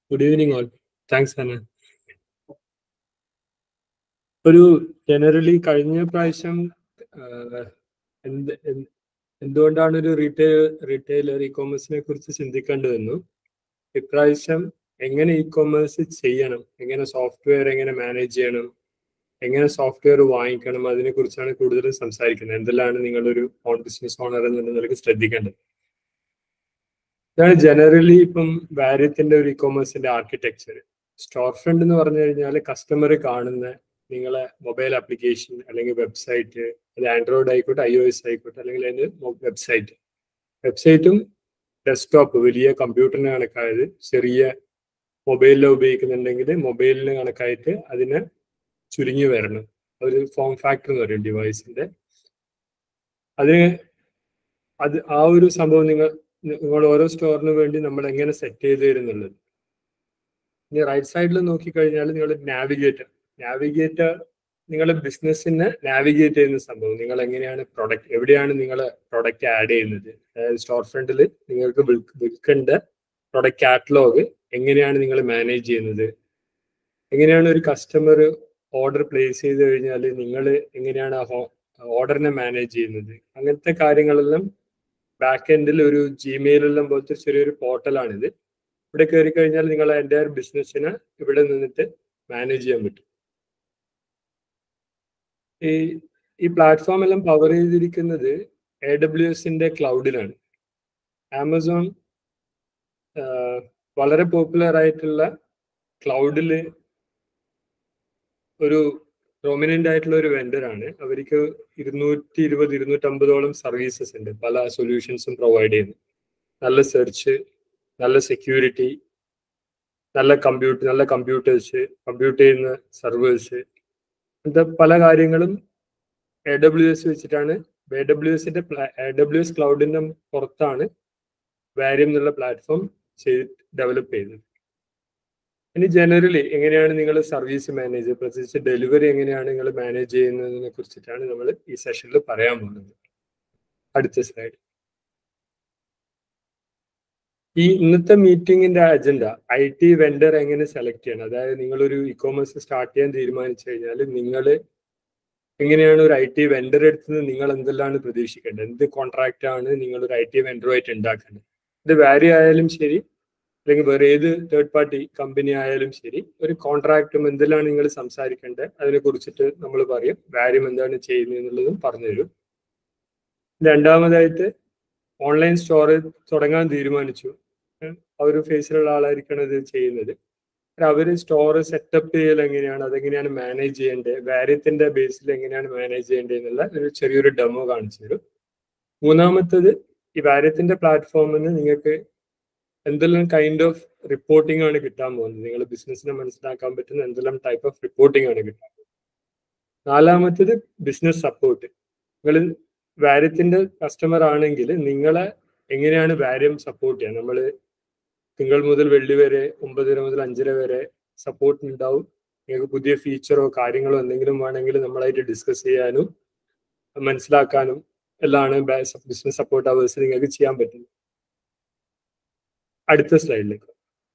Good evening all thanks അന ഒരു generally കഴിഞ്ഞ പ്രാവശ്യം ആഹ്, എന്ത് എന്ത് എന്തുകൊണ്ടാണ് ഒരു റീറ്റെയിൽ റീറ്റെയിലർ ഇ കോമേഴ്സിനെ കുറിച്ച് ചിന്തിക്കേണ്ടി വന്നു ഇപ്രാവശ്യം എങ്ങനെ ഇ കോമേഴ്സ് ചെയ്യണം എങ്ങനെ സോഫ്റ്റ്വെയർ എങ്ങനെ മാനേജ് ചെയ്യണം എങ്ങനെ സോഫ്റ്റ്വെയർ വാങ്ങിക്കണം അതിനെ കുറിച്ചാണ് കൂടുതലും സംസാരിക്കുന്നത് എന്തെല്ലാണ് നിങ്ങളൊരു ഓൺ ബിസിനസ് ഓണർ എന്ന നിലയ്ക്ക് ശ്രദ്ധിക്കേണ്ടത് ഇതാണ് ജനറലി ഇപ്പം വാര്യത്തിന്റെ ഒരു ഇ കോമേഴ്സിന്റെ ആർക്കിടെക്ചർ സ്റ്റോർ ഫ്രണ്ട് എന്ന് പറഞ്ഞു കഴിഞ്ഞാൽ കസ്റ്റമർ കാണുന്ന നിങ്ങളെ മൊബൈൽ ആപ്ലിക്കേഷൻ അല്ലെങ്കിൽ വെബ്സൈറ്റ് അത് ആൻഡ്രോയിഡ് ആയിക്കോട്ടെ ഐ ഒ എസ് ആയിക്കോട്ടെ അല്ലെങ്കിൽ അതിന്റെ വെബ്സൈറ്റ് വെബ്സൈറ്റും ഡെസ്ക്ടോപ്പ് വലിയ കമ്പ്യൂട്ടറിന് കണക്കായത് ചെറിയ മൊബൈലിൽ ഉപയോഗിക്കുന്നുണ്ടെങ്കിൽ മൊബൈലിന് കണക്കായിട്ട് അതിനെ ചുരുങ്ങി വരണം ഒരു ഫോം ഫാക്ടർ എന്ന് പറയും ഡിവൈസിന്റെ അതിന് അത് ആ ഒരു സംഭവം നിങ്ങൾ നിങ്ങൾ ഓരോ സ്റ്റോറിന് വേണ്ടി നമ്മൾ എങ്ങനെ സെറ്റ് ചെയ്ത് തരുന്നുള്ളത് ഇനി റൈറ്റ് സൈഡിൽ നോക്കിക്കഴിഞ്ഞാൽ നിങ്ങൾ നാവിഗേറ്റർ നാവിഗേറ്റർ നിങ്ങളുടെ ബിസിനസ്സിനെ നാവിഗേറ്റ് ചെയ്യുന്ന സംഭവം നിങ്ങൾ എങ്ങനെയാണ് പ്രൊഡക്റ്റ് എവിടെയാണ് നിങ്ങൾ പ്രൊഡക്റ്റ് ആഡ് ചെയ്യുന്നത് അതായത് സ്റ്റോർ ഫ്രണ്ടിൽ നിങ്ങൾക്ക് വിൽക്ക- വിൽക്കേണ്ട പ്രൊഡക്റ്റ് കാറ്റലോഗ് എങ്ങനെയാണ് നിങ്ങൾ മാനേജ് ചെയ്യുന്നത് എങ്ങനെയാണ് ഒരു കസ്റ്റമർ ഓർഡർ പ്ലേസ് ചെയ്ത് കഴിഞ്ഞാൽ നിങ്ങൾ എങ്ങനെയാണ് ആ ഓർഡറിനെ മാനേജ് ചെയ്യുന്നത് അങ്ങനത്തെ കാര്യങ്ങളെല്ലാം ബാക്ക് എൻഡിൽ ഒരു ജിമെയിലെല്ലാം പോലത്തെ ചെറിയൊരു പോർട്ടലാണിത് ഇവിടെ കയറി കഴിഞ്ഞാൽ നിങ്ങൾ എൻ്റെ ബിസിനസ്സിനെ ഇവിടെ നിന്നിട്ട് മാനേജ് ചെയ്യാൻ പറ്റും ഈ ഈ പ്ലാറ്റ്ഫോം എല്ലാം പവർ ചെയ്തിരിക്കുന്നത് എ ഡബ്ല്യു എസിന്റെ ക്ലൗഡിലാണ് ആമസോൺ ആഹ്, വളരെ പോപ്പുലർ ആയിട്ടുള്ള ക്ലൗഡിൽ ഒരു പ്രൊമിനന്റ് ആയിട്ടുള്ള ഒരു വെണ്ടറാണ് അവർക്ക് ഇരുന്നൂറ്റി ഇരുപത് ഇരുന്നൂറ്റമ്പതോളം സർവീസസ് ഉണ്ട് പല സൊല്യൂഷൻസും പ്രൊവൈഡ് ചെയ്യുന്നു നല്ല സെർച്ച് നല്ല സെക്യൂരിറ്റി നല്ല കമ്പ്യൂട്ടർ നല്ല കമ്പ്യൂട്ടേഴ്സ് കമ്പ്യൂട്ട് ചെയ്യുന്ന സർവേഴ്സ് അങ്ങനത്തെ പല കാര്യങ്ങളും എ ഡബ്ല്യു എസ് വെച്ചിട്ടാണ് എ ഡബ്ല്യു എസിന്റെ എ ഡബ്ല്യു എസ് ക്ലൗഡിന്റെ പുറത്താണ് വാരിയം എന്നുള്ള പ്ലാറ്റ്ഫോം ചെയ്ത് ഡെവലപ്പ് ചെയ്തത് ഇനി ജനറലി എങ്ങനെയാണ് നിങ്ങൾ സർവീസ് മാനേജ് പ്രത്യേകിച്ച് ഡെലിവറി എങ്ങനെയാണ് നിങ്ങൾ മാനേജ് ചെയ്യുന്നതിനെ കുറിച്ചിട്ടാണ് നമ്മൾ ഈ സെഷനിൽ പറയാൻ പോകുന്നത് അടുത്ത സ്ലൈഡ് ഈ ഇന്നത്തെ മീറ്റിംഗിന്റെ അജണ്ട ഐ ടി വെണ്ടർ എങ്ങനെ സെലക്ട് ചെയ്യണം അതായത് നിങ്ങളൊരു ഇ കോമേഴ്സ് സ്റ്റാർട്ട് ചെയ്യാൻ തീരുമാനിച്ചു കഴിഞ്ഞാൽ നിങ്ങൾ എങ്ങനെയാണ് ഒരു ഐ ടി വെണ്ടർ എടുത്തത് നിങ്ങൾ എന്തെല്ലാണ് പ്രതീക്ഷിക്കേണ്ടത് എന്ത് കോൺട്രാക്റ്റ് ആണ് നിങ്ങൾ ഒരു ഐ ടി വെണ്ടറുമായിട്ട് ഉണ്ടാക്കേണ്ടത് ഇത് വാരി ആയാലും ശരി അല്ലെങ്കിൽ വേറെ ഏത് തേർഡ് പാർട്ടി കമ്പനി ആയാലും ശരി ഒരു കോൺട്രാക്റ്റും എന്തെല്ലാം നിങ്ങൾ സംസാരിക്കേണ്ടത് അതിനെ കുറിച്ചിട്ട് നമ്മൾ പറയും വാര്യം എന്താണ് ചെയ്യുന്നത് എന്നുള്ളതും പറഞ്ഞു തരും രണ്ടാമതായിട്ട് ഓൺലൈൻ സ്റ്റോർ തുടങ്ങാൻ തീരുമാനിച്ചു ഏഹ് ആ ഒരു ഫേസിലുള്ള ആളായിരിക്കണം ഇത് ചെയ്യുന്നത് അവർ സ്റ്റോർ സെറ്റപ്പ് ചെയ്യൽ എങ്ങനെയാണ് അതെങ്ങനെയാണ് മാനേജ് ചെയ്യേണ്ടത് വാര്യത്തിന്റെ ബേസിൽ എങ്ങനെയാണ് മാനേജ് ചെയ്യേണ്ടത് എന്നുള്ള ഒരു ചെറിയൊരു ഡെമോ കാണിച്ചു തരും മൂന്നാമത്തത് ഈ വാര്യത്തിന്റെ പ്ലാറ്റ്ഫോമിൽ നിന്ന് നിങ്ങൾക്ക് എന്തെല്ലാം കൈൻഡ് ഓഫ് റിപ്പോർട്ടിംഗ് ആണ് കിട്ടാൻ പോകുന്നത് നിങ്ങൾ ബിസിനസ്സിനെ മനസ്സിലാക്കാൻ പറ്റുന്ന എന്തെല്ലാം ടൈപ്പ് ഓഫ് റിപ്പോർട്ടിംഗ് ആണ് കിട്ടാൻ പോകുന്നത് നാലാമത്തത് ബിസിനസ് സപ്പോർട്ട് നിങ്ങൾ വാര്യത്തിന്റെ കസ്റ്റമർ ആണെങ്കിൽ നിങ്ങളെ എങ്ങനെയാണ് വാര്യം സപ്പോർട്ട് ചെയ്യുക നമ്മൾ തിങ്കൾ മുതൽ വെള്ളി വരെ ഒമ്പതര മുതൽ അഞ്ചര വരെ സപ്പോർട്ട് ഉണ്ടാവും നിങ്ങൾക്ക് പുതിയ ഫീച്ചറോ കാര്യങ്ങളോ എന്തെങ്കിലും വേണമെങ്കിൽ നമ്മളായിട്ട് ഡിസ്കസ് ചെയ്യാനും മനസ്സിലാക്കാനും എല്ലാമാണ് ബിസിനസ് സപ്പോർട്ട് അവേഴ്സ് നിങ്ങൾക്ക് ചെയ്യാൻ പറ്റുന്നത് അടുത്ത സ്ലൈഡിലേക്ക്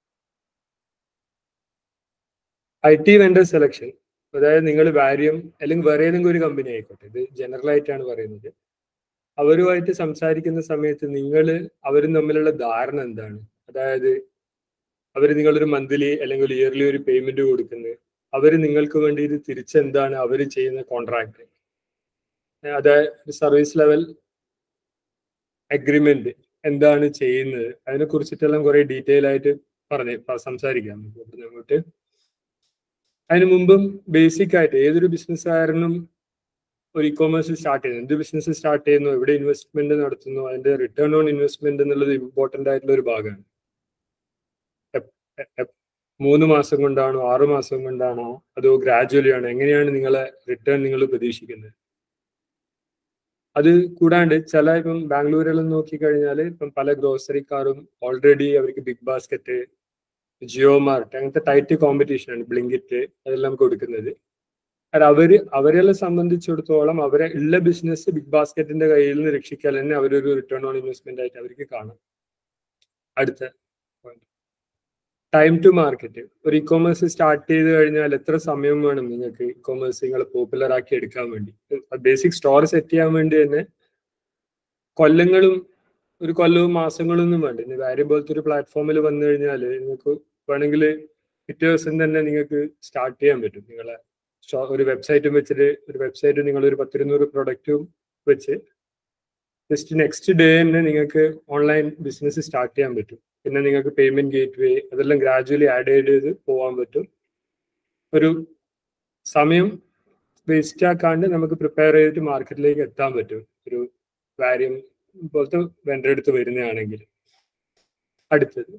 ഐ ടി വെണ്ടർ സെലക്ഷൻ അതായത് നിങ്ങൾ വാരിയം അല്ലെങ്കിൽ വേറെ ഏതെങ്കിലും ഒരു കമ്പനി ആയിക്കോട്ടെ ഇത് ജനറൽ ആയിട്ടാണ് പറയുന്നത് അവരുമായിട്ട് സംസാരിക്കുന്ന സമയത്ത് നിങ്ങൾ അവരും തമ്മിലുള്ള ധാരണ എന്താണ് അതായത് അവർ നിങ്ങളൊരു മന്ത്ലി അല്ലെങ്കിൽ ഒരു ഇയർലി ഒരു പേയ്മെന്റ് കൊടുക്കുന്നത് അവർ നിങ്ങൾക്ക് വേണ്ടിയിട്ട് തിരിച്ചെന്താണ് അവർ ചെയ്യുന്ന കോൺട്രാക്ട് അതായത് സർവീസ് ലെവൽ അഗ്രിമെന്റ് എന്താണ് ചെയ്യുന്നത് അതിനെ കുറിച്ചിട്ടെല്ലാം കുറെ ഡീറ്റെയിൽ ആയിട്ട് പറഞ്ഞ് പ- സംസാരിക്കാം നമുക്ക് ഇവിടുന്ന് അങ്ങോട്ട് അതിനു മുമ്പും ബേസിക് ആയിട്ട് ഏതൊരു ബിസിനസ്സുകാരനും ഒരു ഇ കോമേഴ്സ് സ്റ്റാർട്ട് ചെയ്യുന്നു എന്ത് ബിസിനസ് സ്റ്റാർട്ട് ചെയ്യുന്നു എവിടെ ഇൻവെസ്റ്റ്മെന്റ് നടത്തുന്നു അതിന്റെ റിട്ടേൺ ഓൺ ഇൻവെസ്റ്റ്മെന്റ് എന്നുള്ളത് ഇമ്പോർട്ടന്റ് ആയിട്ടുള്ള ഒരു ഭാഗമാണ് എപ്- എപ്- മൂന്ന് മാസം കൊണ്ടാണോ ആറു മാസം കൊണ്ടാണോ അതോ ഗ്രാജുവലി ആണോ എങ്ങനെയാണ് നിങ്ങളെ റിട്ടേൺ നിങ്ങൾ പ്രതീക്ഷിക്കുന്നത് അത് കൂടാണ്ട് ചില ഇപ്പം ബാംഗ്ലൂരെല്ലാം നോക്കിക്കഴിഞ്ഞാൽ ഇപ്പം പല ഗ്രോസറിക്കാരും ഓൾറെഡി അവർക്ക് ബിഗ് ബാസ്ക്കറ്റ് ജിയോ മാർട്ട് അങ്ങനത്തെ ടൈറ്റ് കോമ്പറ്റീഷൻ ആണ് ബ്ലിങ്കിറ്റ് അതെല്ലാം കൊടുക്കുന്നത് കാരണം അവര് അവരെല്ലാം സംബന്ധിച്ചിടത്തോളം അവരെ ഉള്ള ബിസിനസ് ബിഗ് ബാസ്ക്കറ്റിന്റെ കയ്യിൽ നിന്ന് രക്ഷിക്കാൻ തന്നെ അവരൊരു റിട്ടേൺ ഓൺ ഇൻവെസ്റ്റ്മെന്റ് ആയിട്ട് അവർക്ക് കാണാം അടുത്ത point. ടൈം ടു മാർക്കറ്റ് ഒരു ഇ കോമേഴ്സ് സ്റ്റാർട്ട് ചെയ്ത് കഴിഞ്ഞാൽ എത്ര സമയം വേണം നിങ്ങൾക്ക് ഇ കോമേഴ്സ് നിങ്ങൾ പോപ്പുലർ ആക്കി എടുക്കാൻ വേണ്ടി ബേസിക് സ്റ്റോർ സെറ്റ് ചെയ്യാൻ വേണ്ടി തന്നെ കൊല്ലങ്ങളും ഒരു കൊല്ലവും മാസങ്ങളും ഒന്നും വേണ്ട ഇനി വാരി പോലത്തെ ഒരു പ്ലാറ്റ്ഫോമിൽ വന്നു കഴിഞ്ഞാൽ നിങ്ങൾക്ക് വേണമെങ്കിൽ പിറ്റേ ദിവസം തന്നെ നിങ്ങൾക്ക് സ്റ്റാർട്ട് ചെയ്യാൻ പറ്റും നിങ്ങളെ ഒരു വെബ്സൈറ്റും വെച്ചിട്ട് ഒരു വെബ്സൈറ്റ് നിങ്ങൾ ഒരു പത്തിരുന്നൂറ് പ്രൊഡക്റ്റും വെച്ച് ജസ്റ്റ് നെക്സ്റ്റ് ഡേ തന്നെ നിങ്ങൾക്ക് ഓൺലൈൻ ബിസിനസ് സ്റ്റാർട്ട് ചെയ്യാൻ പറ്റും പിന്നെ നിങ്ങൾക്ക് പേയ്മെന്റ് ഗേറ്റ് വേ അതെല്ലാം ഗ്രാജുവലി ആഡ് ചെയ്ത് പോകാൻ പറ്റും ഒരു സമയം വേസ്റ്റ് ആക്കാണ്ട് നമുക്ക് പ്രിപ്പയർ ചെയ്തിട്ട് മാർക്കറ്റിലേക്ക് എത്താൻ പറ്റും ഒരു വാരിയം പോലത്തെ വെണ്ടർ എടുത്ത് വരുന്നതാണെങ്കിൽ അടുത്തത്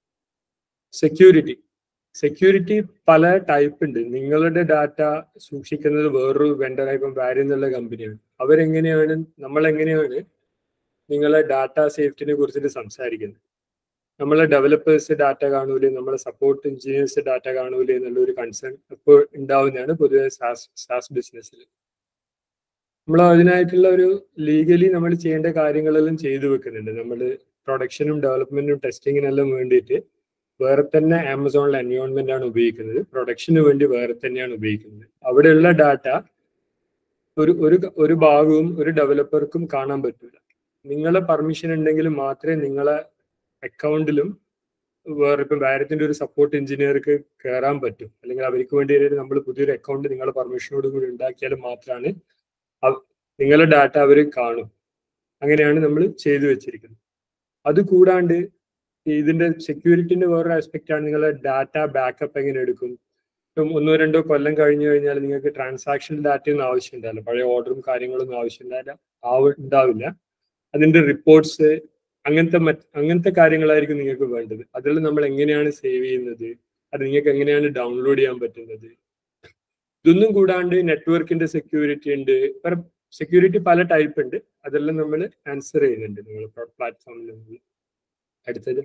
സെക്യൂരിറ്റി സെക്യൂരിറ്റി പല ടൈപ്പ് ഉണ്ട് നിങ്ങളുടെ ഡാറ്റ സൂക്ഷിക്കുന്നത് വേറൊരു വെണ്ടർ ഇപ്പം വാരി എന്നുള്ള കമ്പനിയാണ് അവരെങ്ങനെയാണ് നമ്മൾ എങ്ങനെയാണ് നിങ്ങളെ ഡാറ്റ സേഫ്റ്റിനെ കുറിച്ചിട്ട് സംസാരിക്കുന്നത് നമ്മളെ ഡെവലപ്പേഴ്സ് ഡാറ്റ കാണൂലേ നമ്മളെ സപ്പോർട്ട് എഞ്ചിനീയേഴ്സ് ഡാറ്റ കാണൂലേ എന്നുള്ള ഒരു കൺസേൺ ഇപ്പോൾ ഉണ്ടാവുന്നതാണ് പൊതുവെ സാസ് സാസ് ബിസിനസ്സിൽ നമ്മൾ അതിനായിട്ടുള്ള ഒരു ലീഗലി നമ്മൾ ചെയ്യേണ്ട കാര്യങ്ങളെല്ലാം ചെയ്തു വെക്കുന്നുണ്ട് നമ്മൾ പ്രൊഡക്ഷനും ഡെവലപ്മെന്റും ടെസ്റ്റിങ്ങിനെല്ലാം വേണ്ടിയിട്ട് വേറെ തന്നെ ആമസോണിലെ എൻവയോൺമെന്റ് ആണ് ഉപയോഗിക്കുന്നത് പ്രൊഡക്ഷന് വേണ്ടി വേറെ തന്നെയാണ് ഉപയോഗിക്കുന്നത് അവിടെയുള്ള ഡാറ്റ ഒരു ഒരു ഒരു ഭാഗവും ഒരു ഡെവലപ്പർക്കും കാണാൻ പറ്റില്ല നിങ്ങളെ പെർമിഷൻ ഉണ്ടെങ്കിൽ മാത്രമേ നിങ്ങളെ അക്കൗണ്ടിലും വേറെ ഇപ്പം വാരത്തിന്റെ ഒരു സപ്പോർട്ട് എഞ്ചിനീയർക്ക് കയറാൻ പറ്റും അല്ലെങ്കിൽ അവർക്ക് വേണ്ടി നമ്മൾ പുതിയൊരു അക്കൗണ്ട് നിങ്ങളുടെ പെർമിഷനോട് കൂടി ഉണ്ടാക്കിയാൽ മാത്രമാണ് നിങ്ങളുടെ ഡാറ്റ അവർ കാണും അങ്ങനെയാണ് നമ്മൾ ചെയ്തു വെച്ചിരിക്കുന്നത് അത് കൂടാണ്ട് ഇതിന്റെ സെക്യൂരിറ്റിന്റെ വേറൊരു ആസ്പെക്റ്റ് ആണ് നിങ്ങളെ ഡാറ്റ ബാക്കപ്പ് എങ്ങനെ എടുക്കും ഇപ്പം ഒന്നോ രണ്ടോ കൊല്ലം കഴിഞ്ഞു കഴിഞ്ഞാൽ നിങ്ങൾക്ക് ട്രാൻസാക്ഷൻ ഡാറ്റയൊന്നും ആവശ്യമുണ്ടാവില്ല പഴയ ഓർഡറും കാര്യങ്ങളൊന്നും ആവശ്യമുണ്ടാവില്ല ആവ ഉണ്ടാവില്ല അതിന്റെ റിപ്പോർട്ട്സ് അങ്ങനത്തെ മറ്റ് അങ്ങനത്തെ കാര്യങ്ങളായിരിക്കും നിങ്ങൾക്ക് വേണ്ടത് അതിൽ നമ്മൾ എങ്ങനെയാണ് സേവ് ചെയ്യുന്നത് അത് നിങ്ങൾക്ക് എങ്ങനെയാണ് ഡൗൺലോഡ് ചെയ്യാൻ പറ്റുന്നത് ഇതൊന്നും കൂടാണ്ട് നെറ്റ്വർക്കിന്റെ സെക്യൂരിറ്റി ഉണ്ട് സെക്യൂരിറ്റി പല ടൈപ്പ് ഉണ്ട് അതെല്ലാം നമ്മൾ ആൻസർ ചെയ്യുന്നുണ്ട് നിങ്ങൾ പ്ലാറ്റ്ഫോമിൽ അടുത്തത്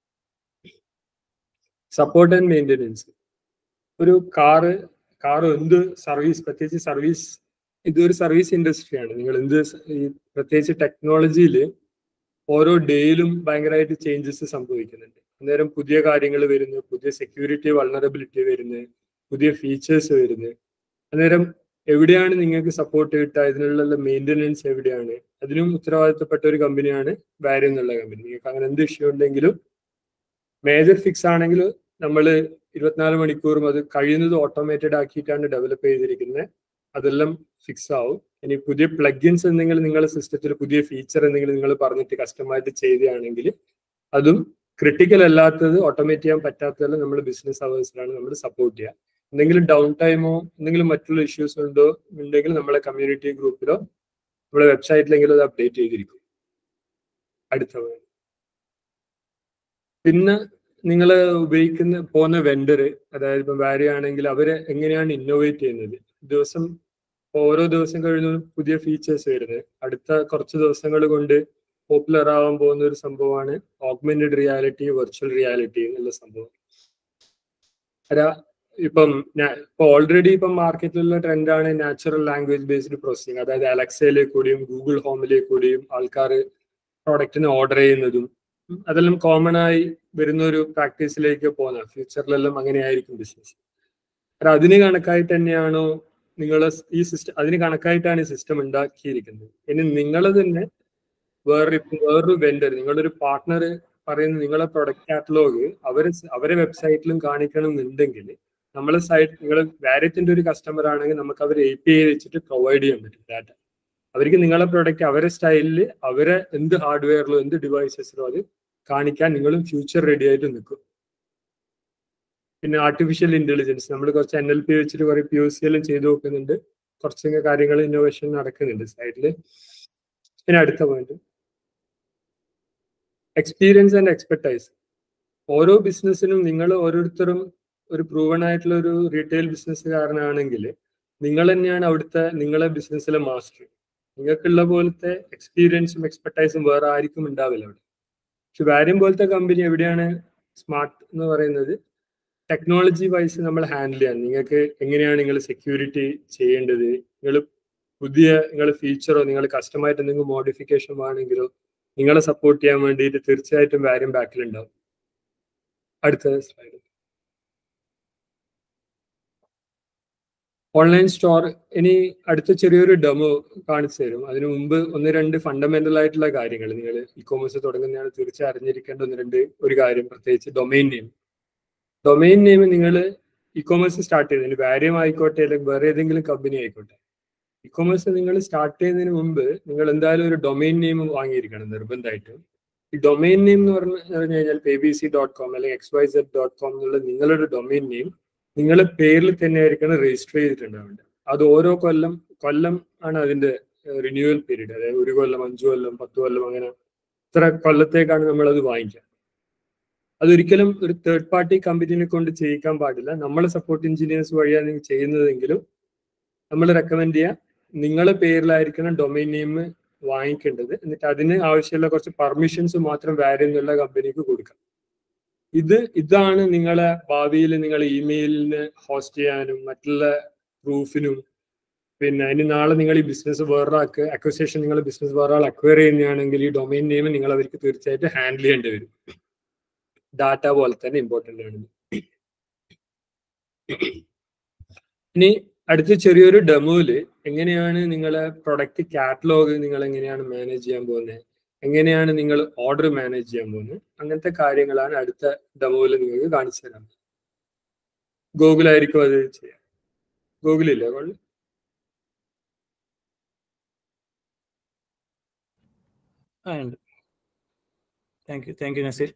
സപ്പോർട്ട് ആൻഡ് മെയിൻ്റെനൻസ് ഒരു കാറ് കാർ എന്ത് സർവീസ് പ്രത്യേകിച്ച് സർവീസ് ഇതൊരു സർവീസ് ഇൻഡസ്ട്രിയാണ് നിങ്ങൾ എന്ത് ഈ പ്രത്യേകിച്ച് ടെക്നോളജിയിൽ ഓരോ ഡേയിലും ഭയങ്കരമായിട്ട് ചേഞ്ചസ് സംഭവിക്കുന്നുണ്ട് അന്നേരം പുതിയ കാര്യങ്ങൾ വരുന്നു പുതിയ സെക്യൂരിറ്റി വൾണറബിലിറ്റി വരുന്നു പുതിയ ഫീച്ചേഴ്സ് വരുന്നു അന്നേരം എവിടെയാണ് നിങ്ങൾക്ക് സപ്പോർട്ട് കിട്ടുക ഇതിനുള്ള മെയിൻ്റെനൻസ് എവിടെയാണ് അതിനും ഉത്തരവാദിത്തപ്പെട്ട ഒരു കമ്പനിയാണ് വാരി എന്നുള്ള കമ്പനി നിങ്ങൾക്ക് അങ്ങനെ എന്ത് ഇഷ്യൂ ഉണ്ടെങ്കിലും മേജർ ഫിക്സ് ആണെങ്കിൽ നമ്മൾ ഇരുപത്തിനാല് മണിക്കൂറും അത് കഴിയുന്നത് ഓട്ടോമേറ്റഡ് ആക്കിയിട്ടാണ് ഡെവലപ്പ് ചെയ്തിരിക്കുന്നത് അതെല്ലാം ഫിക്സ് ആവും ഇനി പുതിയ പ്ലഗിൻസ് എന്തെങ്കിലും നിങ്ങളുടെ സിസ്റ്റത്തിൽ പുതിയ ഫീച്ചർ എന്തെങ്കിലും നിങ്ങൾ പറഞ്ഞിട്ട് കസ്റ്റമായിട്ട് ചെയ്യുകയാണെങ്കിൽ അതും ക്രിട്ടിക്കൽ അല്ലാത്തത് ഓട്ടോമേറ്റ് ചെയ്യാൻ പറ്റാത്തതെല്ലാം നമ്മൾ ബിസിനസ് അവേഴ്സിലാണ് നമ്മൾ സപ്പോർട്ട് ചെയ്യുക എന്തെങ്കിലും ഡൗൺ ടൈമോ എന്തെങ്കിലും മറ്റുള്ള ഇഷ്യൂസ് ഉണ്ടോ ഉണ്ടെങ്കിൽ നമ്മളെ കമ്മ്യൂണിറ്റി ഗ്രൂപ്പിലോ നമ്മളെ വെബ്സൈറ്റിലെങ്കിലും അത് അപ്ഡേറ്റ് ചെയ്തിരിക്കും അടുത്ത പിന്നെ നിങ്ങൾ ഉപയോഗിക്കുന്ന പോകുന്ന വെണ്ടർ അതായത് ഇപ്പം വാരി ആണെങ്കിൽ അവര് എങ്ങനെയാണ് ഇന്നോവേറ്റ് ചെയ്യുന്നത് ദിവസം ഓരോ ദിവസം കഴിയുന്ന പുതിയ ഫീച്ചേഴ്സ് വരുന്നത് അടുത്ത കുറച്ച് ദിവസങ്ങൾ കൊണ്ട് പോപ്പുലർ ആവാൻ പോകുന്ന ഒരു സംഭവമാണ് ഓഗ്മെന്റഡ് റിയാലിറ്റി വെർച്വൽ റിയാലിറ്റി എന്നുള്ള സംഭവം അല്ല ഇപ്പം ഇപ്പൊ ഓൾറെഡി ഇപ്പം മാർക്കറ്റിലുള്ള ട്രെൻഡാണ് നാച്ചുറൽ ലാംഗ്വേജ് ബേസ്ഡ് പ്രോസസ്സിംഗ് അതായത് അലക്സയിലേക്ക് കൂടിയും ഗൂഗിൾ ഹോമിലേക്ക് കൂടിയും ആൾക്കാർ പ്രോഡക്റ്റിന് ഓർഡർ ചെയ്യുന്നതും അതെല്ലാം കോമൺ ആയി വരുന്ന ഒരു പ്രാക്ടീസിലേക്ക് പോകുന്ന ഫ്യൂച്ചറിലെല്ലാം അങ്ങനെയായിരിക്കും ബിസിനസ് അതിന് കണക്കായിട്ട് തന്നെയാണോ നിങ്ങൾ ഈ സിസ്റ്റം അതിന് കണക്കായിട്ടാണ് ഈ സിസ്റ്റം ഉണ്ടാക്കിയിരിക്കുന്നത് ഇനി നിങ്ങൾ തന്നെ വേറെ വേറൊരു വെണ്ടർ നിങ്ങളൊരു പാർട്ട്ണർ പറയുന്ന നിങ്ങളെ പ്രൊഡക്റ്റ് കാറ്റലോഗ് അവര് അവരെ വെബ്സൈറ്റിലും കാണിക്കണം എന്നുണ്ടെങ്കിൽ നമ്മളെ സൈറ്റ് നിങ്ങൾ വാരറ്റിന്റെ ഒരു കസ്റ്റമർ ആണെങ്കിൽ നമുക്ക് അവർ എ പി ഐ വെച്ചിട്ട് പ്രൊവൈഡ് ചെയ്യാൻ പറ്റും ഡാറ്റ അവർക്ക് നിങ്ങളെ പ്രൊഡക്റ്റ് അവരെ സ്റ്റൈലിൽ അവരെ എന്ത് ഹാർഡ്വെയറിലോ എന്ത് ഡിവൈസസിലോ അത് കാണിക്കാൻ നിങ്ങളും ഫ്യൂച്ചർ റെഡി ആയിട്ട് നിൽക്കും പിന്നെ ആർട്ടിഫിഷ്യൽ ഇന്റലിജൻസ് നമ്മൾ കുറച്ച് എൻ എൽ പി വെച്ചിട്ട് കുറെ പി ഒ സി എല്ലാം ചെയ്തു നോക്കുന്നുണ്ട് കുറച്ച് കാര്യങ്ങൾ ഇന്നോവേഷൻ നടക്കുന്നുണ്ട് സൈഡിൽ പിന്നെ അടുത്ത പോയിന്റ് എക്സ്പീരിയൻസ് ആൻഡ് എക്സ്പെർട്ടൈസ് ഓരോ ബിസിനസ്സിനും നിങ്ങൾ ഓരോരുത്തരും ഒരു പ്രൂവൺ ആയിട്ടുള്ള ഒരു റീറ്റെയിൽ ബിസിനസ്സുകാരനാണെങ്കിൽ നിങ്ങൾ തന്നെയാണ് അവിടുത്തെ നിങ്ങളെ ബിസിനസ്സിലെ മാസ്റ്റർ നിങ്ങൾക്കുള്ള പോലത്തെ എക്സ്പീരിയൻസും എക്സ്പെർട്ടൈസും വേറെ ആർക്കും ഉണ്ടാവില്ല അവിടെ പക്ഷെ വാര്യം പോലത്തെ കമ്പനി എവിടെയാണ് സ്മാർട്ട് എന്ന് പറയുന്നത് ടെക്നോളജി വൈസ് നമ്മൾ ഹാൻഡിൽ ചെയ്യാൻ നിങ്ങൾക്ക് എങ്ങനെയാണ് നിങ്ങൾ സെക്യൂരിറ്റി ചെയ്യേണ്ടത് നിങ്ങൾ പുതിയ നിങ്ങൾ ഫീച്ചറോ നിങ്ങൾ കസ്റ്റമായിട്ട് എന്തെങ്കിലും മോഡിഫിക്കേഷൻ വേണമെങ്കിലോ നിങ്ങളെ സപ്പോർട്ട് ചെയ്യാൻ വേണ്ടിയിട്ട് തീർച്ചയായിട്ടും വാര്യം ബാക്കിലുണ്ടാവും അടുത്ത സ്ലൈഡ് ഓൺലൈൻ സ്റ്റോർ ഇനി അടുത്ത ചെറിയൊരു ഡെമോ കാണിച്ചു തരും അതിനു മുമ്പ് ഒന്ന് രണ്ട് ഫണ്ടമെന്റൽ ആയിട്ടുള്ള കാര്യങ്ങൾ നിങ്ങൾ ഇ കോമേഴ്സ് തുടങ്ങുന്നതാണ് തീർച്ചയായും അറിഞ്ഞിരിക്കേണ്ട ഒന്ന് രണ്ട് ഒരു കാര്യം പ്രത്യേകിച്ച് ഡൊമൈൻ നെയിം ഡൊമൈൻ നെയിം നിങ്ങൾ ഇ കോമേഴ്സ് സ്റ്റാർട്ട് ചെയ്തതിന് വാര്യം ആയിക്കോട്ടെ അല്ലെങ്കിൽ വേറെ ഏതെങ്കിലും കമ്പനി ആയിക്കോട്ടെ ഇ കോമേഴ്സ് നിങ്ങൾ സ്റ്റാർട്ട് ചെയ്യുന്നതിന് മുമ്പ് നിങ്ങൾ എന്തായാലും ഒരു ഡൊമൈൻ നെയിം വാങ്ങിയിരിക്കണം നിർബന്ധമായിട്ടും ഈ ഡൊമൈൻ നെയിം എന്ന് പറഞ്ഞു പറഞ്ഞു കഴിഞ്ഞാൽ pay B C dot com അല്ലെങ്കിൽ X Y Z dot com എന്നുള്ള നിങ്ങളുടെ ഡൊമൈൻ നെയിം നിങ്ങളുടെ പേരിൽ തന്നെ ആയിരിക്കണം രജിസ്റ്റർ ചെയ്തിട്ടുണ്ടാവേണ്ടത് അത് ഓരോ കൊല്ലം കൊല്ലം ആണ് അതിന്റെ റിന്യൂവൽ പീരീഡ് അതായത് ഒരു കൊല്ലം അഞ്ചു കൊല്ലം പത്ത് കൊല്ലം അങ്ങനെ ഇത്ര കൊല്ലത്തേക്കാണ് നമ്മൾ അത് വാങ്ങിക്കുക അതൊരിക്കലും ഒരു തേർഡ് പാർട്ടി കമ്പനിനെ കൊണ്ട് ചെയ്യിക്കാൻ പാടില്ല നമ്മളെ സപ്പോർട്ട് എഞ്ചിനീയേഴ്സ് വഴിയാണ് നിങ്ങൾ ചെയ്യുന്നതെങ്കിലും നമ്മൾ റെക്കമെൻഡ് ചെയ്യാം നിങ്ങളെ പേരിലായിരിക്കണം ഡൊമൈൻ നെയിം വാങ്ങിക്കേണ്ടത് എന്നിട്ട് അതിന് ആവശ്യമുള്ള കുറച്ച് പെർമിഷൻസ് മാത്രം വാരി എന്നുള്ള കമ്പനിക്ക് കൊടുക്കാം ഇത് ഇതാണ് നിങ്ങളെ ഭാവിയിൽ നിങ്ങൾ ഇമെയിലിന് ഹോസ്റ്റ് ചെയ്യാനും മറ്റുള്ള പ്രൂഫിനും പിന്നെ ഇനി നാളെ നിങ്ങൾ ഈ ബിസിനസ് വേറൊരാൾക്ക് അക്വസേഷൻ നിങ്ങൾ ബിസിനസ് വേറൊരാൾ അക്വയർ ചെയ്യുന്നതാണെങ്കിൽ ഈ ഡൊമൈൻ നെയിം നിങ്ങൾ അവർക്ക് തീർച്ചയായിട്ടും ഹാൻഡിൽ ചെയ്യേണ്ടി വരും ഡാറ്റ പോലെ തന്നെ ഇമ്പോർട്ടൻ്റ് ആണ് ഇനി അടുത്ത ചെറിയൊരു ഡെമോയില് എങ്ങനെയാണ് നിങ്ങളെ പ്രൊഡക്റ്റ് കാറ്റലോഗ് നിങ്ങൾ എങ്ങനെയാണ് മാനേജ് ചെയ്യാൻ പോകുന്നത് എങ്ങനെയാണ് നിങ്ങൾ ഓർഡർ മാനേജ് ചെയ്യാൻ പോകുന്നത് അങ്ങനത്തെ കാര്യങ്ങളാണ് അടുത്ത ഡെമോയിൽ നിങ്ങൾക്ക് കാണിച്ചു തരാൻ ഗൂഗിൾ ആയിരിക്കും അത് ചെയ്യാം ഗൂഗിളില്ലേ കൊള്ളു ആ ഉണ്ട് thank you thank you Naseer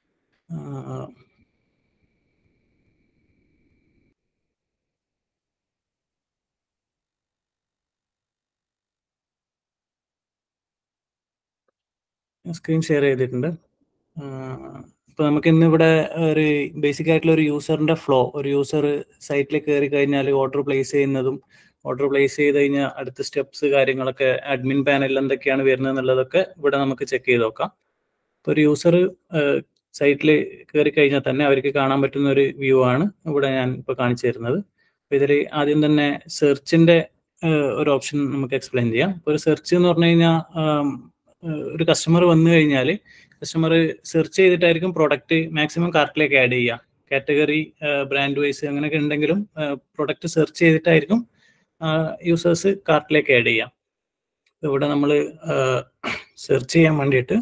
screen share ചെയ്തിട്ടുണ്ട് ഇപ്പോൾ നമുക്ക് ഇന്ന് ഇവിടെ ഒരു ബേസിക് ആയിട്ടുള്ള ഒരു യൂസറിന്റെ ഫ്ലോ ഒരു യൂസർ സൈറ്റിൽ കയറി കഴിഞ്ഞാൽ ഓർഡർ പ്ലേസ് ചെയ്യുന്നതും ഓർഡർ പ്ലേസ് ചെയ്ത് കഴിഞ്ഞാൽ അടുത്ത സ്റ്റെപ്സ് കാര്യങ്ങളൊക്കെ അഡ്മിൻ പാനലിൽ എന്തൊക്കെയാണ് വരുന്നത് എന്നുള്ളതൊക്കെ ഇവിടെ നമുക്ക് ചെക്ക് ചെയ്ത് നോക്കാം ഇപ്പോൾ ഒരു യൂസർ സൈറ്റിൽ കയറി കഴിഞ്ഞാൽ തന്നെ അവർക്ക് കാണാൻ പറ്റുന്ന ഒരു വ്യൂ ആണ് ഇവിടെ ഞാൻ ഇപ്പോൾ കാണിച്ചു തരുന്നത് അപ്പോൾ ഇതിൽ ആദ്യം തന്നെ സെർച്ചിന്റെ ഒരു ഓപ്ഷൻ നമുക്ക് എക്സ്പ്ലെയിൻ ചെയ്യാം ഒരു സെർച്ച് എന്ന് പറഞ്ഞു കഴിഞ്ഞാൽ ഒരു കസ്റ്റമർ വന്നു കഴിഞ്ഞാൽ കസ്റ്റമർ സെർച്ച് ചെയ്തിട്ടായിരിക്കും പ്രോഡക്റ്റ് മാക്സിമം കാർട്ടിലേക്ക് ആഡ് ചെയ്യുക കാറ്റഗറി ബ്രാൻഡ് വൈസ് അങ്ങനെയൊക്കെ ഉണ്ടെങ്കിലും പ്രോഡക്റ്റ് സെർച്ച് ചെയ്തിട്ടായിരിക്കും യൂസേഴ്സ് കാർട്ടിലേക്ക് ആഡ് ചെയ്യാം ഇവിടെ നമ്മൾ സെർച്ച് ചെയ്യാൻ വേണ്ടിയിട്ട്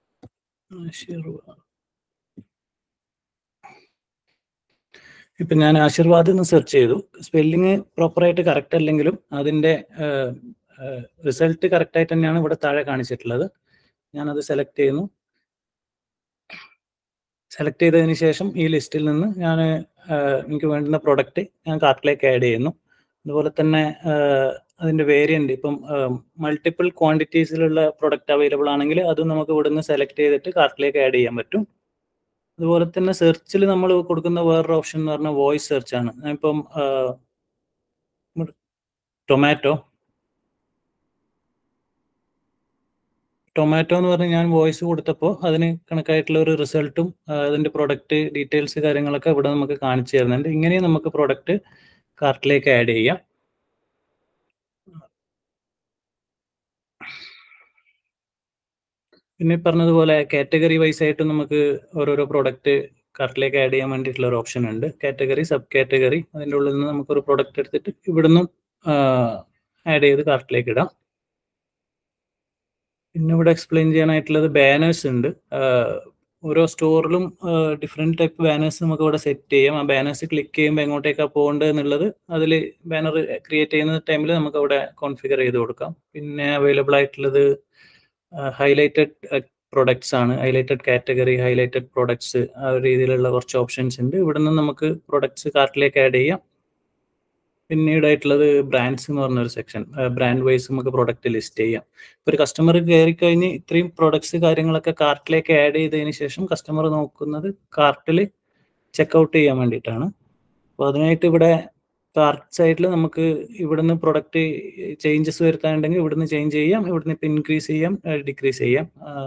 ഇപ്പം ഞാൻ ആശീർവാദ് എന്ന് സെർച്ച് ചെയ്തു സ്പെല്ലിങ് പ്രോപ്പറായിട്ട് കറക്റ്റ് അല്ലെങ്കിലും അതിൻ്റെ റിസൾട്ട് കറക്റ്റ് ആയിട്ട് തന്നെയാണ് ഇവിടെ താഴെ കാണിച്ചിട്ടുള്ളത് ഞാനത് സെലക്ട് ചെയ്യുന്നു സെലക്ട് ചെയ്തതിന് ശേഷം ഈ ലിസ്റ്റിൽ നിന്ന് ഞാൻ എനിക്ക് വേണ്ടുന്ന പ്രൊഡക്റ്റ് ഞാൻ കാർട്ടിലേക്ക് ആഡ് ചെയ്യുന്നു അതുപോലെ തന്നെ അതിൻ്റെ വേരിയൻ്റ് ഇപ്പം മൾട്ടിപ്പിൾ ക്വാണ്ടിറ്റീസിലുള്ള പ്രൊഡക്റ്റ് അവൈലബിൾ ആണെങ്കിൽ അത് നമുക്ക് ഇവിടുന്ന് സെലക്ട് ചെയ്തിട്ട് കാർട്ടിലേക്ക് ആഡ് ചെയ്യാൻ പറ്റും അതുപോലെ തന്നെ സെർച്ചിൽ നമ്മൾ കൊടുക്കുന്ന വേറൊരു ഓപ്ഷൻ എന്ന് പറഞ്ഞാൽ വോയിസ് സെർച്ച് ആണ് ഇപ്പം ടൊമാറ്റോ ടൊമാറ്റോ എന്ന് പറഞ്ഞ് ഞാൻ വോയിസ് കൊടുത്തപ്പോൾ അതിന് കണക്കായിട്ടുള്ള ഒരു റിസൾട്ടും അതിൻ്റെ പ്രൊഡക്റ്റ് ഡീറ്റെയിൽസ് കാര്യങ്ങളൊക്കെ ഇവിടെ നമുക്ക് കാണിച്ചു തരുന്നുണ്ട് ഇങ്ങനെയും നമുക്ക് പ്രൊഡക്റ്റ് കാർട്ടിലേക്ക് ആഡ് ചെയ്യാം പിന്നെ പറഞ്ഞതുപോലെ കാറ്റഗറി വൈസ് ആയിട്ട് നമുക്ക് ഓരോരോ പ്രൊഡക്റ്റ് കാർട്ടിലേക്ക് ആഡ് ചെയ്യാൻ വേണ്ടിയിട്ടുള്ള ഒരു ഓപ്ഷൻ ഉണ്ട് കാറ്റഗറി സബ് കാറ്റഗറി അതിൻ്റെ ഉള്ളിൽ നിന്ന് നമുക്കൊരു പ്രൊഡക്റ്റ് എടുത്തിട്ട് ഇവിടുന്ന് ആഡ് ചെയ്ത് കാർട്ടിലേക്ക് ഇടാം പിന്നെ ഇവിടെ എക്സ്പ്ലെയിൻ ചെയ്യാനായിട്ടുള്ളത് ബാനേഴ്സ് ഉണ്ട് ഓരോ സ്റ്റോറിലും ഡിഫറെൻറ്റ് ടൈപ്പ് ബാനേഴ്സ് നമുക്ക് ഇവിടെ സെറ്റ് ചെയ്യാം ആ ബാനേഴ്സ് ക്ലിക്ക് ചെയ്യുമ്പോൾ എങ്ങോട്ടേക്കാണ് പോകേണ്ടത് എന്നുള്ളത് അതിൽ ബാനർ ക്രിയേറ്റ് ചെയ്യുന്ന ടൈമിൽ നമുക്ക് അവിടെ കോൺഫിഗർ ചെയ്ത് കൊടുക്കാം പിന്നെ അവൈലബിൾ ആയിട്ടുള്ളത് ഹൈലൈറ്റഡ് പ്രൊഡക്ട്സ് ആണ് ഹൈലൈറ്റഡ് കാറ്റഗറി ഹൈലൈറ്റഡ് പ്രൊഡക്ട്സ് ആ ഒരു രീതിയിലുള്ള കുറച്ച് ഓപ്ഷൻസ് ഉണ്ട് ഇവിടെ നിന്ന് നമുക്ക് പ്രൊഡക്ട്സ് കാർട്ടിലേക്ക് ആഡ് ചെയ്യാം പിന്നീടായിട്ടുള്ളത് ബ്രാൻഡ്സ് എന്ന് പറഞ്ഞൊരു സെക്ഷൻ ബ്രാൻഡ് വൈസ് നമുക്ക് പ്രൊഡക്റ്റ് ലിസ്റ്റ് ചെയ്യാം ഇപ്പോൾ ഒരു കസ്റ്റമർ കയറി കഴിഞ്ഞ് ഇത്രയും പ്രൊഡക്ട്സ് കാര്യങ്ങളൊക്കെ കാർട്ടിലേക്ക് ആഡ് ചെയ്തതിന് ശേഷം കസ്റ്റമർ നോക്കുന്നത് കാർട്ടിൽ ചെക്കൗട്ട് ചെയ്യാൻ വേണ്ടിയിട്ടാണ് അപ്പോൾ അതിനായിട്ട് ഇവിടെ കാർട്ട് സൈഡിൽ നമുക്ക് ഇവിടുന്ന് പ്രൊഡക്റ്റ് ചേഞ്ചസ് വരുത്താനുണ്ടെങ്കിൽ ഇവിടുന്ന് ചേഞ്ച് ചെയ്യാം ഇവിടുന്ന് ഇപ്പം ഇൻക്രീസ് ചെയ്യാം ഡിക്രീസ് ചെയ്യാം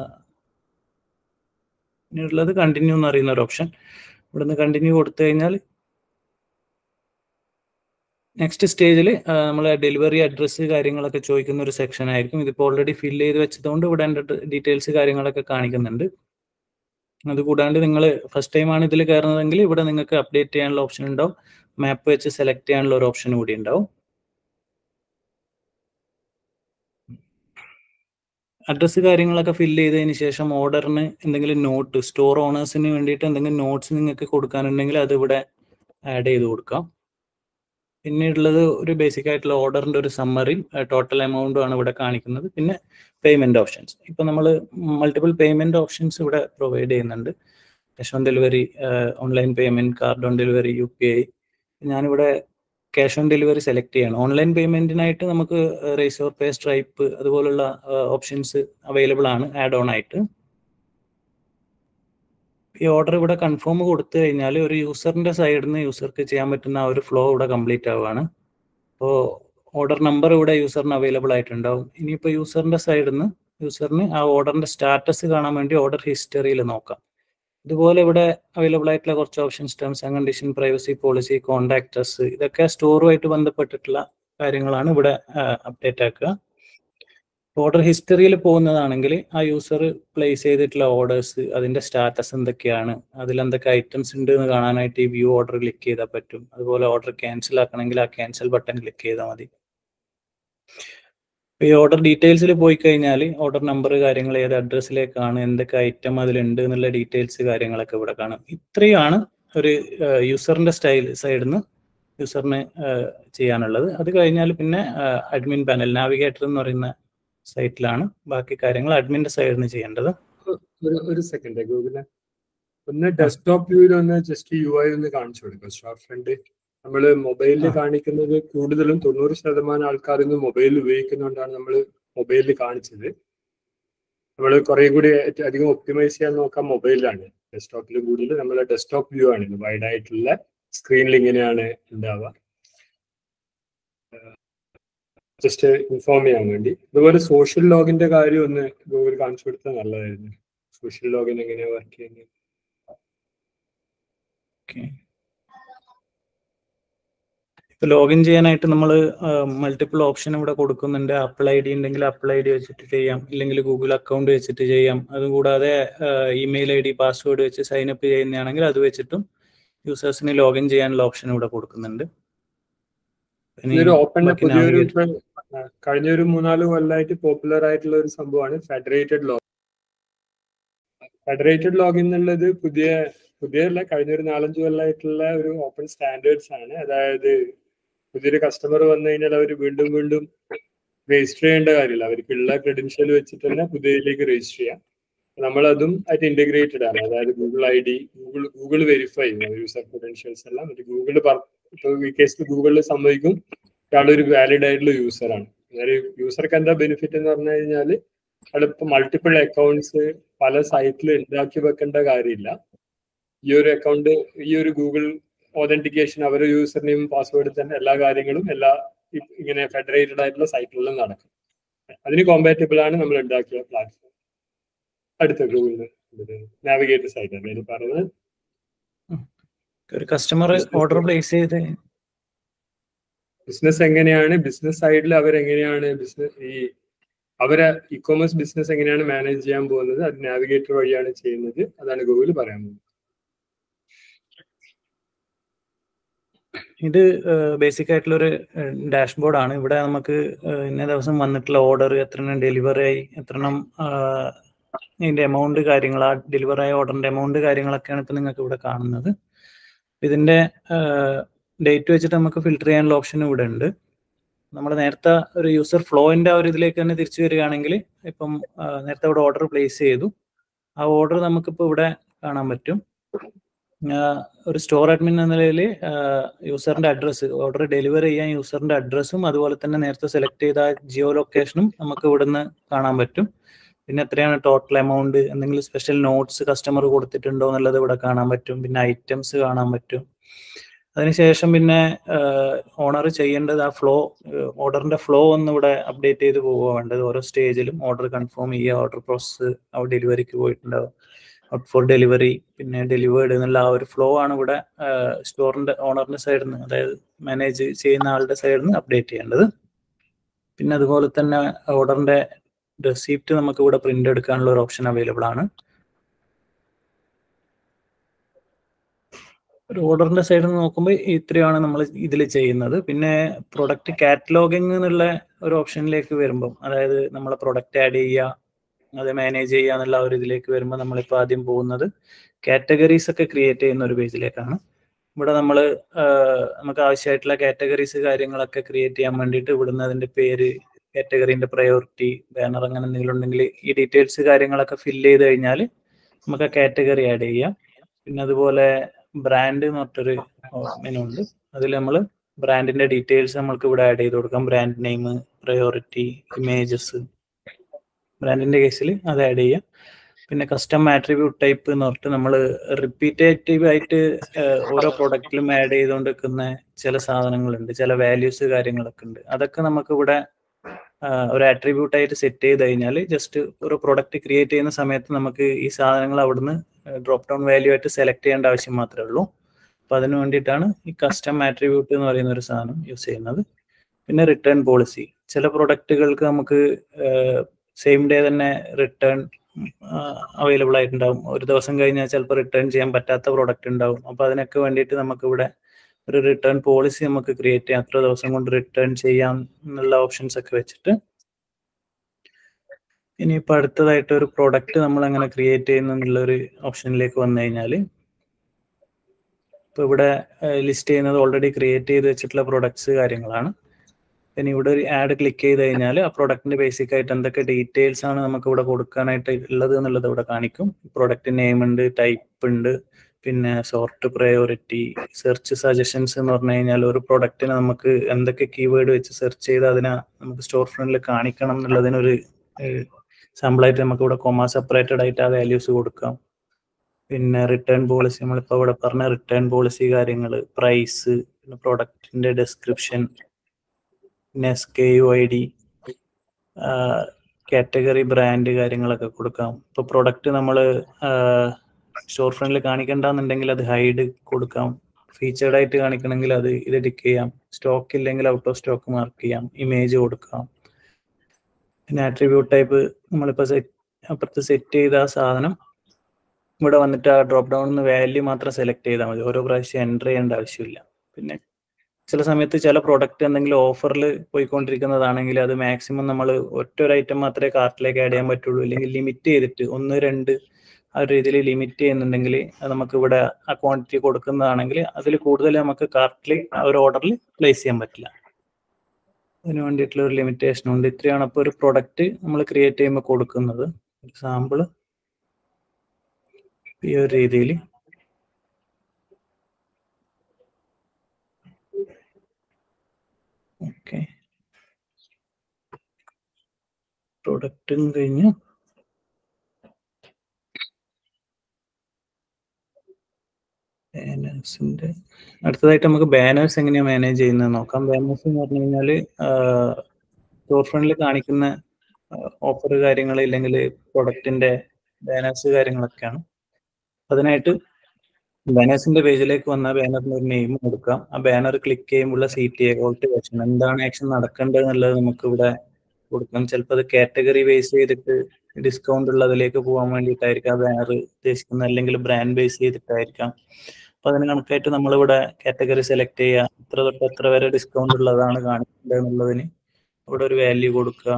പിന്നെയുള്ളത് കണ്ടിന്യൂ എന്ന് പറയുന്ന ഒരു ഓപ്ഷൻ ഇവിടുന്ന് കണ്ടിന്യൂ കൊടുത്തു കഴിഞ്ഞാൽ നെക്സ്റ്റ് സ്റ്റേജിൽ നമ്മൾ ഡെലിവറി അഡ്രസ്സ് കാര്യങ്ങളൊക്കെ ചോദിക്കുന്ന ഒരു സെക്ഷൻ ആയിരിക്കും ഇതിപ്പോൾ ഓൾറെഡി ഫില്ല് ചെയ്ത് വെച്ചതുകൊണ്ട് ഇവിടെ എൻ്റെ ഡീറ്റെയിൽസ് കാര്യങ്ങളൊക്കെ കാണിക്കുന്നുണ്ട് അതുകൂടാണ്ട് നിങ്ങൾ ഫസ്റ്റ് ടൈമാണ് ഇതിൽ കയറുന്നതെങ്കിൽ ഇവിടെ നിങ്ങൾക്ക് അപ്ഡേറ്റ് ചെയ്യാനുള്ള ഓപ്ഷൻ ഉണ്ടാവും മാപ്പ് വെച്ച് സെലക്ട് ചെയ്യാനുള്ള ഒരു ഓപ്ഷൻ കൂടി ഉണ്ടാവും അഡ്രസ്സ് കാര്യങ്ങളൊക്കെ ഫില്ല് ചെയ്തതിന് ശേഷം ഓർഡറിന് എന്തെങ്കിലും നോട്ട് സ്റ്റോർ ഓണേഴ്സിന് വേണ്ടിയിട്ട് എന്തെങ്കിലും നോട്ട്സ് നിങ്ങൾക്ക് കൊടുക്കാനുണ്ടെങ്കിൽ അത് ഇവിടെ ആഡ് ചെയ്ത് കൊടുക്കാം പിന്നീടുള്ളത് ഒരു ബേസിക് ആയിട്ടുള്ള ഓർഡറിന്റെ ഒരു സമ്മറി ടോട്ടൽ എമൗണ്ടും ആണ് ഇവിടെ കാണിക്കുന്നത് പിന്നെ പേയ്മെന്റ് ഓപ്ഷൻസ് ഇപ്പൊ നമ്മൾ മൾട്ടിപ്പിൾ പേയ്മെന്റ് ഓപ്ഷൻസ് ഇവിടെ പ്രൊവൈഡ് ചെയ്യുന്നുണ്ട് cash on delivery online payment card on delivery U P I ഞാനിവിടെ ക്യാഷ് ഓൺ ഡെലിവറി സെലക്ട് ചെയ്യണം ഓൺലൈൻ പേയ്മെന്റിനായിട്ട് നമുക്ക് റേസ് ഓർ പേ സ്ട്രൈപ്പ് അതുപോലുള്ള ഓപ്ഷൻസ് അവൈലബിൾ ആണ് ആഡ് ഓൺ ആയിട്ട് ഈ ഓർഡർ ഇവിടെ കൺഫേം കൊടുത്തു കഴിഞ്ഞാൽ ഒരു യൂസറിന്റെ സൈഡിൽ നിന്ന് യൂസർക്ക് ചെയ്യാൻ പറ്റുന്ന ആ ഒരു ഫ്ലോ ഇവിടെ കംപ്ലീറ്റ് ആവുകയാണ് അപ്പോൾ ഓർഡർ നമ്പർ ഇവിടെ യൂസറിന് അവൈലബിൾ ആയിട്ടുണ്ടാവും ഇനിയിപ്പോൾ യൂസറിന്റെ സൈഡിൽ നിന്ന് യൂസറിന് ആ ഓർഡറിന്റെ സ്റ്റാറ്റസ് കാണാൻ വേണ്ടി ഓർഡർ ഹിസ്റ്ററിയിൽ നോക്കാം ഇതുപോലെ ഇവിടെ അവൈലബിൾ ആയിട്ടുള്ള കുറച്ച് options terms and condition privacy policy contactors ഇതൊക്കെ സ്റ്റോറുമായിട്ട് ബന്ധപ്പെട്ടിട്ടുള്ള കാര്യങ്ങളാണ് ഇവിടെ അപ്ഡേറ്റ് ആക്കുക ഓർഡർ ഹിസ്റ്ററിയിൽ പോകുന്നതാണെങ്കിൽ ആ യൂസർ പ്ലേസ് ചെയ്തിട്ടുള്ള ഓർഡേഴ്സ് അതിന്റെ സ്റ്റാറ്റസ് എന്തൊക്കെയാണ് അതിൽ എന്തൊക്കെ ഐറ്റംസ് ഉണ്ട് എന്ന് കാണാനായിട്ട് ഈ വ്യൂ ഓർഡർ ക്ലിക്ക് ചെയ്താൽ പറ്റും അതുപോലെ ഓർഡർ ക്യാൻസൽ ആക്കണമെങ്കിൽ ആ ക്യാൻസൽ ബട്ടൺ ക്ലിക്ക് ചെയ്താൽ മതി ഈ ഓർഡർ ഡീറ്റെയിൽസിൽ പോയി കഴിഞ്ഞാൽ ഓർഡർ നമ്പർ കാര്യങ്ങൾ ഏത് അഡ്രസ്സിലേക്കാണ് എന്തൊക്കെ ഐറ്റം അതിലുണ്ട് എന്നുള്ള ഡീറ്റെയിൽസ് കാര്യങ്ങളൊക്കെ ഇവിടെ കാണും ഇത്രയാണ് ഒരു യൂസറിന്റെ സ്റ്റൈൽ സൈഡിൽ നിന്ന് യൂസറിന് ചെയ്യാനുള്ളത് അത് കഴിഞ്ഞാൽ പിന്നെ അഡ്മിൻ പാനൽ നാവിഗേറ്റർ എന്ന് പറയുന്ന സൈറ്റിലാണ് ബാക്കി കാര്യങ്ങൾ അഡ്മിന്റെ സൈഡിൽ നിന്ന് ചെയ്യേണ്ടത് ഒരു ഒരു സെക്കൻഡ് ഗൂഗിള് ഒന്ന് ഡെസ്ക്ടോപ്പ് വ്യൂവിൽ ഒന്ന് ജസ്റ്റ് യു ഐ ഒന്ന് കാണിച്ചു കൊടുക്കുക സ്റ്റോർ ഫ്രണ്ട് നമ്മൾ മൊബൈലിൽ കാണിക്കുന്നത് കൂടുതലും തൊണ്ണൂറ് ശതമാനം ആൾക്കാർ ഇന്ന് മൊബൈൽ ഉപയോഗിക്കുന്നതുകൊണ്ടാണ് നമ്മൾ മൊബൈലിൽ കാണിച്ചത് നമ്മൾ കുറെ കൂടി അധികം ഒപ്റ്റിമൈസ് ചെയ്യാൻ നോക്കാൻ മൊബൈലിലാണ് ഡെസ്ക്ടോപ്പിൽ കൂടുതൽ നമ്മളെ ഡെസ്ക്ടോപ്പ് വ്യൂ ആണ് ഇത് വൈഡ് ആയിട്ടുള്ള സ്ക്രീനിൽ ഇങ്ങനെയാണ് ഉണ്ടാവുക ജസ്റ്റ് ഇൻഫോം ചെയ്യാൻ വേണ്ടി അതുപോലെ സോഷ്യൽ ലോഗിന്റെ കാര്യം ഒന്ന് ഗൂഗിൾ കാണിച്ചു കൊടുത്താൽ നല്ലതായിരുന്നു സോഷ്യൽ ലോഗിൻ എങ്ങനെയാ വർക്ക് ചെയ്യുന്നത് ഇപ്പൊ ലോഗിൻ ചെയ്യാനായിട്ട് നമ്മൾ മൾട്ടിപ്പിൾ ഓപ്ഷൻ ഇവിടെ കൊടുക്കുന്നുണ്ട് ആപ്പിൾ ഐ ഡി ഉണ്ടെങ്കിൽ ആപ്പിൾ ഐ ഡി വെച്ചിട്ട് ചെയ്യാം ഇല്ലെങ്കിൽ ഗൂഗിൾ അക്കൗണ്ട് വെച്ചിട്ട് ചെയ്യാം അതുകൂടാതെ ഇമെയിൽ ഐ ഡി പാസ്വേഡ് വെച്ച് സൈൻ അപ്പ് ചെയ്യുന്നതാണെങ്കിൽ അത് വെച്ചിട്ടും യൂസേഴ്സിന് ലോഗിൻ ചെയ്യാനുള്ള ഓപ്ഷൻ ഇവിടെ കൊടുക്കുന്നുണ്ട് ഇതൊരു ഓപ്പൺ പുതിയൊരു കഴിഞ്ഞ ഒരു മൂന്നാല് കൊല്ലമായിട്ട് പോപ്പുലർ ആയിട്ടുള്ള ഒരു സംഭവമാണ് ഫെഡറേറ്റഡ് ലോഗിൻ ഫെഡറേറ്റഡ് ലോഗിൻ എന്നുള്ളത് പുതിയ പുതിയല്ല കഴിഞ്ഞ ഒരു നാലഞ്ച് കൊല്ലമായിട്ടുള്ള ഒരു ഓപ്പൺ സ്റ്റാൻഡേർഡ്സ് ആണ് അതായത് പുതിയൊരു കസ്റ്റമർ വന്നു കഴിഞ്ഞാൽ അവർ വീണ്ടും വീണ്ടും രജിസ്റ്റർ ചെയ്യേണ്ട കാര്യമില്ല അവർക്കുള്ള ക്രെഡൻഷ്യൽ വെച്ചിട്ട് തന്നെ പുതിയതിലേക്ക് രജിസ്റ്റർ ചെയ്യാം നമ്മളതും ആയിട്ട് ഇന്റഗ്രേറ്റഡ് ആണ് അതായത് Google I D Google Google verify ചെയ്യും യൂസർ ക്രെഡൻഷ്യൽസ് എല്ലാം എന്നിട്ട് ഗൂഗിൾ ഈ കേസിൽ ഗൂഗിളിൽ സമ്മതിക്കും ഇയാളൊരു വാലിഡ് ആയിട്ടുള്ള യൂസറാണ് അതായത് യൂസർക്ക് എന്താ ബെനിഫിറ്റ് എന്ന് പറഞ്ഞു കഴിഞ്ഞാൽ അയാളിപ്പോൾ മൾട്ടിപ്പിൾ അക്കൗണ്ട്സ് പല സൈറ്റിൽ ഉണ്ടാക്കി വെക്കേണ്ട കാര്യമില്ല ഈ ഒരു അക്കൗണ്ട് ഈ ഒരു ഗൂഗിൾ ഓതന്റിക്കേഷൻ അവരുടെ യൂസർ നെയിം പാസ്വേഡ് തന്നെ എല്ലാ കാര്യങ്ങളും എല്ലാ ഇങ്ങനെ ഫെഡറേറ്റഡ് ആയിട്ടുള്ള സൈറ്റുകളിലും നടക്കും അതിന് കോമ്പാറ്റബിൾ ആണ് നമ്മൾ ഉണ്ടാക്കിയ പ്ലാറ്റ്ഫോം അടുത്ത ഗൂഗിളിന് നാവിഗേറ്റർ സൈറ്റ് അല്ലേ പറഞ്ഞത് ഒരു കസ്റ്റമർ ഓർഡർ പ്ലേസ് ചെയ്ത് ബിസിനസ് എങ്ങനെയാണ് ബിസിനസ് സൈഡിൽ അവരെങ്ങനെയാണ് ബിസിനസ് ഈ അവരെ ഇ കോമേഴ്സ് ബിസിനസ് എങ്ങനെയാണ് മാനേജ് ചെയ്യാൻ പോകുന്നത് അത് നാവിഗേറ്റർ വഴിയാണ് ചെയ്യുന്നത് അതാണ് ഗൂഗിൾ പറയാൻ പോകുന്നത് ഇത് ബേസിക് ആയിട്ടുള്ള ഒരു ഡാഷ്ബോർഡ് ആണ് ഇവിടെ നമുക്ക് ഇന്ന ദിവസം വന്നിട്ടുള്ള ഓർഡർ എത്ര എണ്ണം ഡെലിവറി ആയി എത്ര എണ്ണം ഇതിന്റെ എമൗണ്ട് കാര്യങ്ങൾ ആ ഡെലിവറി ആയ ഓർഡറിന്റെ എമൗണ്ട് കാര്യങ്ങളൊക്കെയാണ് ഇപ്പൊ നിങ്ങൾക്ക് ഇവിടെ കാണുന്നത് ഇതിന്റെ ഡേറ്റ് വെച്ചിട്ട് നമുക്ക് ഫിൽട്ടർ ചെയ്യാനുള്ള ഓപ്ഷൻ ഇവിടെ ഉണ്ട് നമ്മൾ നേരത്തെ ഒരു യൂസർ ഫ്ലോയിന്റെ ആ ഒരു ഇതിലേക്ക് തന്നെ തിരിച്ചു വരികയാണെങ്കിൽ ഇപ്പം നേരത്തെ ഇവിടെ ഓർഡർ പ്ലേസ് ചെയ്തു ആ ഓർഡർ നമുക്കിപ്പോൾ ഇവിടെ കാണാൻ പറ്റും ഒരു സ്റ്റോർ അഡ്മിൻ എന്ന നിലയിൽ യൂസറിന്റെ അഡ്രസ്സ് ഓർഡർ ഡെലിവറി ചെയ്യാൻ യൂസറിന്റെ അഡ്രസ്സും അതുപോലെ തന്നെ നേരത്തെ സെലക്ട് ചെയ്ത ജിയോ ലൊക്കേഷനും നമുക്ക് ഇവിടുന്ന് കാണാൻ പറ്റും പിന്നെ എത്രയാണ് ടോട്ടൽ എമൗണ്ട് എന്തെങ്കിലും സ്പെഷ്യൽ നോട്ട്സ് കസ്റ്റമർ കൊടുത്തിട്ടുണ്ടോ എന്നുള്ളത് ഇവിടെ കാണാൻ പറ്റും പിന്നെ ഐറ്റംസ് കാണാൻ പറ്റും അതിനുശേഷം പിന്നെ ഓണർ ചെയ്യേണ്ടത് ആ ഫ്ലോ ഓർഡറിന്റെ ഫ്ലോ ഒന്ന് ഇവിടെ അപ്ഡേറ്റ് ചെയ്ത് പോവുക വേണ്ടത് ഓരോ സ്റ്റേജിലും ഓർഡർ കൺഫേം ചെയ്യുക ഓർഡർ പ്രോസസ്സ് അവിടെ ഡെലിവറിക്ക് പോയിട്ടുണ്ടാവും ഔട്ട് ഫോർ ഡെലിവറി പിന്നെ ഡെലിവേർഡ് എന്നുള്ള ആ ഒരു ഫ്ലോ ആണ് ഇവിടെ സ്റ്റോറിന്റെ ഓണറിന്റെ സൈഡിൽ നിന്ന് അതായത് മാനേജ് ചെയ്യുന്ന ആളുടെ സൈഡിൽ നിന്ന് അപ്ഡേറ്റ് ചെയ്യേണ്ടത് പിന്നെ അതുപോലെ തന്നെ ഓർഡറിന്റെ റെസിപ്റ്റ് നമുക്ക് ഇവിടെ പ്രിന്റ് എടുക്കാനുള്ള ഒരു ഓപ്ഷൻ അവൈലബിൾ ആണ് ഒരു ഓർഡറിന്റെ സൈഡിൽ നിന്ന് നോക്കുമ്പോൾ ഇത്രയാണ് നമ്മൾ ഇതിൽ ചെയ്യുന്നത് പിന്നെ പ്രൊഡക്റ്റ് കാറ്റലോഗിങ് എന്നുള്ള ഒരു ഓപ്ഷനിലേക്ക് വരുമ്പം അതായത് നമ്മളെ പ്രൊഡക്റ്റ് ആഡ് ചെയ്യുക അത് മാനേജ് ചെയ്യുക എന്നുള്ള ഒരു ഇതിലേക്ക് വരുമ്പോൾ നമ്മളിപ്പോൾ ആദ്യം പോകുന്നത് കാറ്റഗറീസ് ഒക്കെ ക്രിയേറ്റ് ചെയ്യുന്ന ഒരു പേജിലേക്കാണ് ഇവിടെ നമ്മൾ നമുക്ക് ആവശ്യമായിട്ടുള്ള കാറ്റഗറീസ് കാര്യങ്ങളൊക്കെ ക്രിയേറ്റ് ചെയ്യാൻ വേണ്ടിയിട്ട് ഇവിടുന്ന് അതിന്റെ പേര് കാറ്റഗറീന്റെ പ്രയോറിറ്റി ബാനർ അങ്ങനെ എന്തെങ്കിലും ഉണ്ടെങ്കിൽ ഈ ഡീറ്റെയിൽസ് കാര്യങ്ങളൊക്കെ ഫില്ല് ചെയ്ത് കഴിഞ്ഞാൽ നമുക്ക് ആ കാറ്റഗറി ആഡ് ചെയ്യാം പിന്നെ അതുപോലെ ബ്രാൻഡ് എന്ന് പറഞ്ഞിട്ടൊരു മെനു ഉണ്ട് അതിൽ നമ്മൾ ബ്രാൻഡിന്റെ ഡീറ്റെയിൽസ് നമ്മൾക്ക് ഇവിടെ ആഡ് ചെയ്ത് കൊടുക്കാം ബ്രാൻഡ് നെയിം പ്രയോറിറ്റി ഇമേജസ് ബ്രാൻഡിന്റെ കേസിൽ അത് ആഡ് ചെയ്യാം പിന്നെ കസ്റ്റം ആട്രിബ്യൂട്ട് ടൈപ്പ് എന്ന് പറഞ്ഞിട്ട് നമ്മൾ റിപ്പീറ്റേറ്റീവ് ആയിട്ട് ഓരോ പ്രൊഡക്റ്റിലും ആഡ് ചെയ്തുകൊണ്ടിരിക്കുന്ന ചില സാധനങ്ങളുണ്ട് ചില വാല്യൂസ് കാര്യങ്ങളൊക്കെ ഉണ്ട് അതൊക്കെ നമുക്ക് ഇവിടെ ഒരു ആട്രിബ്യൂട്ട് ആയിട്ട് സെറ്റ് ചെയ്ത് കഴിഞ്ഞാൽ ജസ്റ്റ് ഒരു പ്രൊഡക്റ്റ് ക്രിയേറ്റ് ചെയ്യുന്ന സമയത്ത് നമുക്ക് ഈ സാധനങ്ങൾ അവിടുന്ന് ഡ്രോപ്പ് ഡൗൺ വാല്യൂ ആയിട്ട് സെലക്ട് ചെയ്യേണ്ട ആവശ്യം മാത്രമേ ഉള്ളൂ അപ്പോൾ അതിന് വേണ്ടിയിട്ടാണ് ഈ കസ്റ്റം ആട്രിബ്യൂട്ട് എന്ന് പറയുന്ന ഒരു സാധനം യൂസ് ചെയ്യുന്നത് പിന്നെ റിട്ടേൺ പോളിസി ചില പ്രൊഡക്റ്റുകൾക്ക് നമുക്ക് സെയിം ഡേ തന്നെ റിട്ടേൺ അവൈലബിൾ ആയിട്ടുണ്ടാവും ഒരു ദിവസം കഴിഞ്ഞാൽ ചിലപ്പോൾ റിട്ടേൺ ചെയ്യാൻ പറ്റാത്ത പ്രൊഡക്റ്റ് ഉണ്ടാവും അപ്പോൾ അതിനൊക്കെ വേണ്ടിയിട്ട് നമുക്ക് ഇവിടെ ഒരു റിട്ടേൺ പോളിസി നമുക്ക് ക്രിയേറ്റ് ചെയ്യാം അത്ര ദിവസം കൊണ്ട് റിട്ടേൺ ചെയ്യാം എന്നുള്ള ഓപ്ഷൻസ് ഒക്കെ വെച്ചിട്ട് ഇനിയിപ്പോൾ അടുത്തതായിട്ട് ഒരു പ്രൊഡക്റ്റ് നമ്മൾ എങ്ങനെ ക്രിയേറ്റ് ചെയ്യുന്നു എന്നുള്ള ഒരു ഓപ്ഷനിലേക്ക് വന്നു കഴിഞ്ഞാൽ ഇപ്പോൾ ഇവിടെ ലിസ്റ്റ് ചെയ്യുന്നത് ഓൾറെഡി ക്രിയേറ്റ് ചെയ്ത് വെച്ചിട്ടുള്ള പ്രൊഡക്ട്സ് കാര്യങ്ങളാണ് പിന്നെ ഇവിടെ ഒരു ആഡ് ക്ലിക്ക് ചെയ്ത് കഴിഞ്ഞാൽ ആ പ്രൊഡക്റ്റിന്റെ ബേസിക് ആയിട്ട് എന്തൊക്കെ ഡീറ്റെയിൽസ് ആണ് നമുക്ക് ഇവിടെ കൊടുക്കാനായിട്ട് ഉള്ളത് എന്നുള്ളത് ഇവിടെ കാണിക്കും പ്രൊഡക്റ്റ് നെയിം ഉണ്ട് ടൈപ്പ് ഉണ്ട് പിന്നെ സോർട്ട് പ്രയോറിറ്റി സെർച്ച് സജഷൻസ് എന്ന് പറഞ്ഞു കഴിഞ്ഞാൽ ഒരു പ്രൊഡക്റ്റിന് നമുക്ക് എന്തൊക്കെ കീവേഡ് വെച്ച് സെർച്ച് ചെയ്ത് അതിനെ നമുക്ക് സ്റ്റോർ ഫ്രണ്ടിൽ കാണിക്കണം എന്നുള്ളതിനൊരു സാമ്പിളായിട്ട് നമുക്ക് ഇവിടെ കൊമ സെപ്പറേറ്റഡ് ആയിട്ട് ആ വാല്യൂസ് കൊടുക്കാം പിന്നെ റിട്ടേൺ പോളിസി നമ്മളിപ്പോൾ ഇവിടെ പറഞ്ഞ റിട്ടേൺ പോളിസി കാര്യങ്ങൾ പ്രൈസ് പിന്നെ പ്രൊഡക്റ്റിന്റെ ഡെസ്ക്രിപ്ഷൻ പിന്നെ S K U I D category brand കാര്യങ്ങളൊക്കെ കൊടുക്കാം ഇപ്പോൾ പ്രൊഡക്റ്റ് നമ്മൾ സ്റ്റോർ ഫ്രണ്ടിൽ കാണിക്കണ്ടെന്നുണ്ടെങ്കിൽ അത് ഹൈഡ് കൊടുക്കാം ഫീച്ചേർഡ് ആയിട്ട് കാണിക്കണമെങ്കിൽ അത് ഇത് ടിക്ക് ചെയ്യാം സ്റ്റോക്ക് ഇല്ലെങ്കിൽ ഔട്ട് ഓഫ് സ്റ്റോക്ക് മാർക്ക് ചെയ്യാം ഇമേജ് കൊടുക്കാം പിന്നെ ആട്രിബ്യൂട്ട് ടൈപ്പ് നമ്മളിപ്പോൾ സെറ്റ് അപ്പുറത്ത് സെറ്റ് ചെയ്ത ആ സാധനം ഇവിടെ വന്നിട്ട് ആ ഡ്രോപ്പ് ഡൗണിൽ വാല്യൂ മാത്രം സെലക്ട് ചെയ്താൽ മതി ഓരോ പ്രാവശ്യം എൻ്റർ ചെയ്യേണ്ട ആവശ്യമില്ല പിന്നെ ചില സമയത്ത് ചില പ്രൊഡക്റ്റ് എന്തെങ്കിലും ഓഫറിൽ പോയിക്കൊണ്ടിരിക്കുന്നതാണെങ്കിൽ അത് മാക്സിമം നമ്മൾ ഒറ്റ ഒരു ഐറ്റം മാത്രമേ കാർട്ടിലേക്ക് ആഡ് ചെയ്യാൻ പറ്റുള്ളൂ അല്ലെങ്കിൽ ലിമിറ്റ് ചെയ്തിട്ട് ഒന്ന് രണ്ട് ആ ഒരു രീതിയിൽ ലിമിറ്റ് ചെയ്യുന്നുണ്ടെങ്കിൽ അത് നമുക്ക് ഇവിടെ ആ ക്വാണ്ടിറ്റി കൊടുക്കുന്നതാണെങ്കിൽ അതിൽ കൂടുതൽ നമുക്ക് കാർട്ടിൽ ഒരു ഓർഡറിൽ പ്ലേസ് ചെയ്യാൻ പറ്റില്ല അതിന് വേണ്ടിയിട്ടുള്ള ഒരു ലിമിറ്റേഷൻ ഉണ്ട് ഇത്രയാണ് അപ്പോൾ ഒരു പ്രൊഡക്റ്റ് നമ്മൾ ക്രിയേറ്റ് ചെയ്യുമ്പോൾ കൊടുക്കുന്നത് ഒരു സാമ്പിള് ഈ ഒരു രീതിയിൽ ഓക്കെ പ്രൊഡക്റ്റും കഴിഞ്ഞു ബാനേഴ്സിന്റെ അടുത്തതായിട്ട് നമുക്ക് ബാനേഴ്സ് എങ്ങനെയാണ് മാനേജ് ചെയ്യുന്നത് നോക്കാം ബാനേഴ്സ് എന്ന് പറഞ്ഞു കഴിഞ്ഞാൽ സ്റ്റോർ ഫ്രണ്ടിൽ കാണിക്കുന്ന ഓഫർ കാര്യങ്ങൾ ഇല്ലെങ്കിൽ പ്രൊഡക്റ്റിന്റെ ബാനേഴ്സ് കാര്യങ്ങളൊക്കെയാണ് അതിനായിട്ട് ബാനേഴ്സിന്റെ പേജിലേക്ക് വന്ന ബാനറിന് ഒരു നെയിം കൊടുക്കാം ആ ബാനർ ക്ലിക്ക് ചെയ്യുമ്പോൾ C T A call to action എന്താണ് ആക്ഷൻ നടക്കേണ്ടത് എന്നുള്ളത് നമുക്ക് ഇവിടെ കൊടുക്കാം ചിലപ്പോൾ അത് കാറ്റഗറി ബേസ് ചെയ്തിട്ട് ഡിസ്കൗണ്ട് ഉള്ളതിലേക്ക് പോകാൻ വേണ്ടിയിട്ടായിരിക്കും ആ ബാനർ ഉദ്ദേശിക്കുന്നത് അല്ലെങ്കിൽ ബ്രാൻഡ് ബേസ് ചെയ്തിട്ടായിരിക്കാം അപ്പൊ അതിന് കണക്കായിട്ട് നമ്മളിവിടെ കാറ്റഗറി സെലക്ട് ചെയ്യുക ഇത്ര തൊട്ട് എത്ര വരെ ഡിസ്കൗണ്ട് ഉള്ളതാണ് കാണിക്കേണ്ടത് എന്നുള്ളതിന് ഇവിടെ ഒരു വാല്യൂ കൊടുക്കുക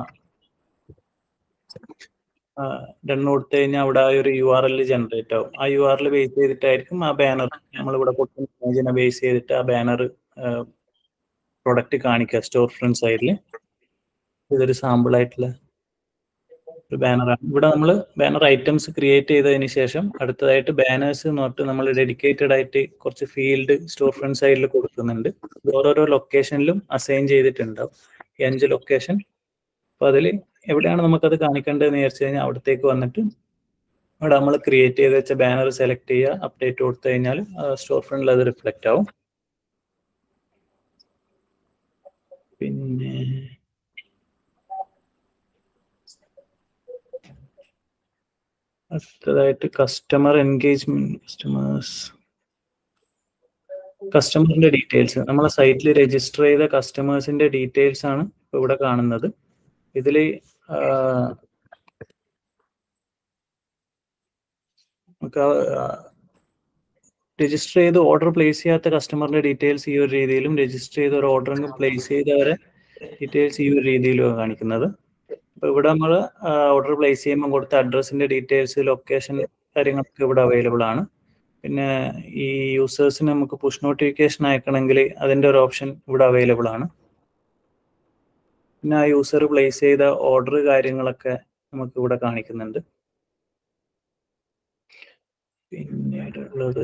ഡൺ കൊടുത്തു കഴിഞ്ഞാൽ അവിടെ ആ ഒരു യു ആർ എൽ ജനറേറ്റ് ആവും ആ യു ആർ എൽ ബേസ് ചെയ്തിട്ടായിരിക്കും ആ ബാനർ നമ്മളിവിടെ കൊടുക്കുന്ന ഇമേജിനെ ബേസ് ചെയ്തിട്ട് ആ ബാനർ പ്രൊഡക്റ്റ് കാണിക്കുക സ്റ്റോർ ഫ്രണ്ട് സൈഡിൽ ഇതൊരു സാമ്പിൾ ആയിട്ടുള്ള ഒരു ബാനറാണ് ഇവിടെ നമ്മൾ ബാനർ ഐറ്റംസ് ക്രിയേറ്റ് ചെയ്തതിന് ശേഷം അടുത്തതായിട്ട് ബാനേഴ്സ് എന്ന് പറഞ്ഞിട്ട് നമ്മൾ ഡെഡിക്കേറ്റഡ് ആയിട്ട് കുറച്ച് ഫീൽഡ് സ്റ്റോർ ഫ്രണ്ട് സൈഡിൽ കൊടുക്കുന്നുണ്ട് ഓരോരോ ലൊക്കേഷനിലും അസൈൻ ചെയ്തിട്ടുണ്ടാവും ഈ അഞ്ച് ലൊക്കേഷൻ അപ്പോൾ അതിൽ എവിടെയാണ് നമുക്കത് കാണിക്കേണ്ടതെന്ന് വിചാരിച്ചു കഴിഞ്ഞാൽ അവിടത്തേക്ക് വന്നിട്ട് അവിടെ നമ്മൾ ക്രിയേറ്റ് ചെയ്ത് വെച്ച ബാനർ സെലക്ട് ചെയ്യുക അപ്ഡേറ്റ് കൊടുത്തു കഴിഞ്ഞാൽ സ്റ്റോർ ഫ്രണ്ടിൽ അത് റിഫ്ലക്റ്റ് ആവും പിന്നെ അടുത്തതായിട്ട് കസ്റ്റമർ എൻഗേജ്മെന്റ് കസ്റ്റമേഴ്സ് കസ്റ്റമറിന്റെ ഡീറ്റെയിൽസ് നമ്മളെ സൈറ്റിൽ രജിസ്റ്റർ ചെയ്ത കസ്റ്റമേഴ്സിന്റെ ഡീറ്റെയിൽസ് ആണ് ഇപ്പൊ ഇവിടെ കാണുന്നത് ഇതിൽ നമുക്ക് രജിസ്റ്റർ ചെയ്ത് ഓർഡർ പ്ലേസ് ചെയ്യാത്ത കസ്റ്റമറിന്റെ ഡീറ്റെയിൽസ് ഈ ഒരു രീതിയിലും രജിസ്റ്റർ ചെയ്ത് ഒരു ഓർഡറിങ് പ്ലേസ് ചെയ്തവരെ ഡീറ്റെയിൽസ് ഈ ഒരു രീതിയിലുമാണ് കാണിക്കുന്നത് അപ്പോൾ ഇവിടെ നമ്മൾ ഓർഡർ പ്ലേസ് ചെയ്യുമ്പോൾ കൊടുത്ത അഡ്രസ്സിന്റെ ഡീറ്റെയിൽസ് ലൊക്കേഷൻ കാര്യങ്ങളൊക്കെ ഇവിടെ അവൈലബിൾ ആണ് പിന്നെ ഈ യൂസേഴ്സിന് നമുക്ക് പുഷ് നോട്ടിഫിക്കേഷൻ അയക്കണമെങ്കിൽ അതിന്റെ ഒരു ഓപ്ഷൻ ഇവിടെ അവൈലബിൾ ആണ് പിന്നെ ആ യൂസർ പ്ലേസ് ചെയ്ത ഓർഡർ കാര്യങ്ങളൊക്കെ നമുക്ക് ഇവിടെ കാണിക്കുന്നുണ്ട് പിന്നീടുള്ളത്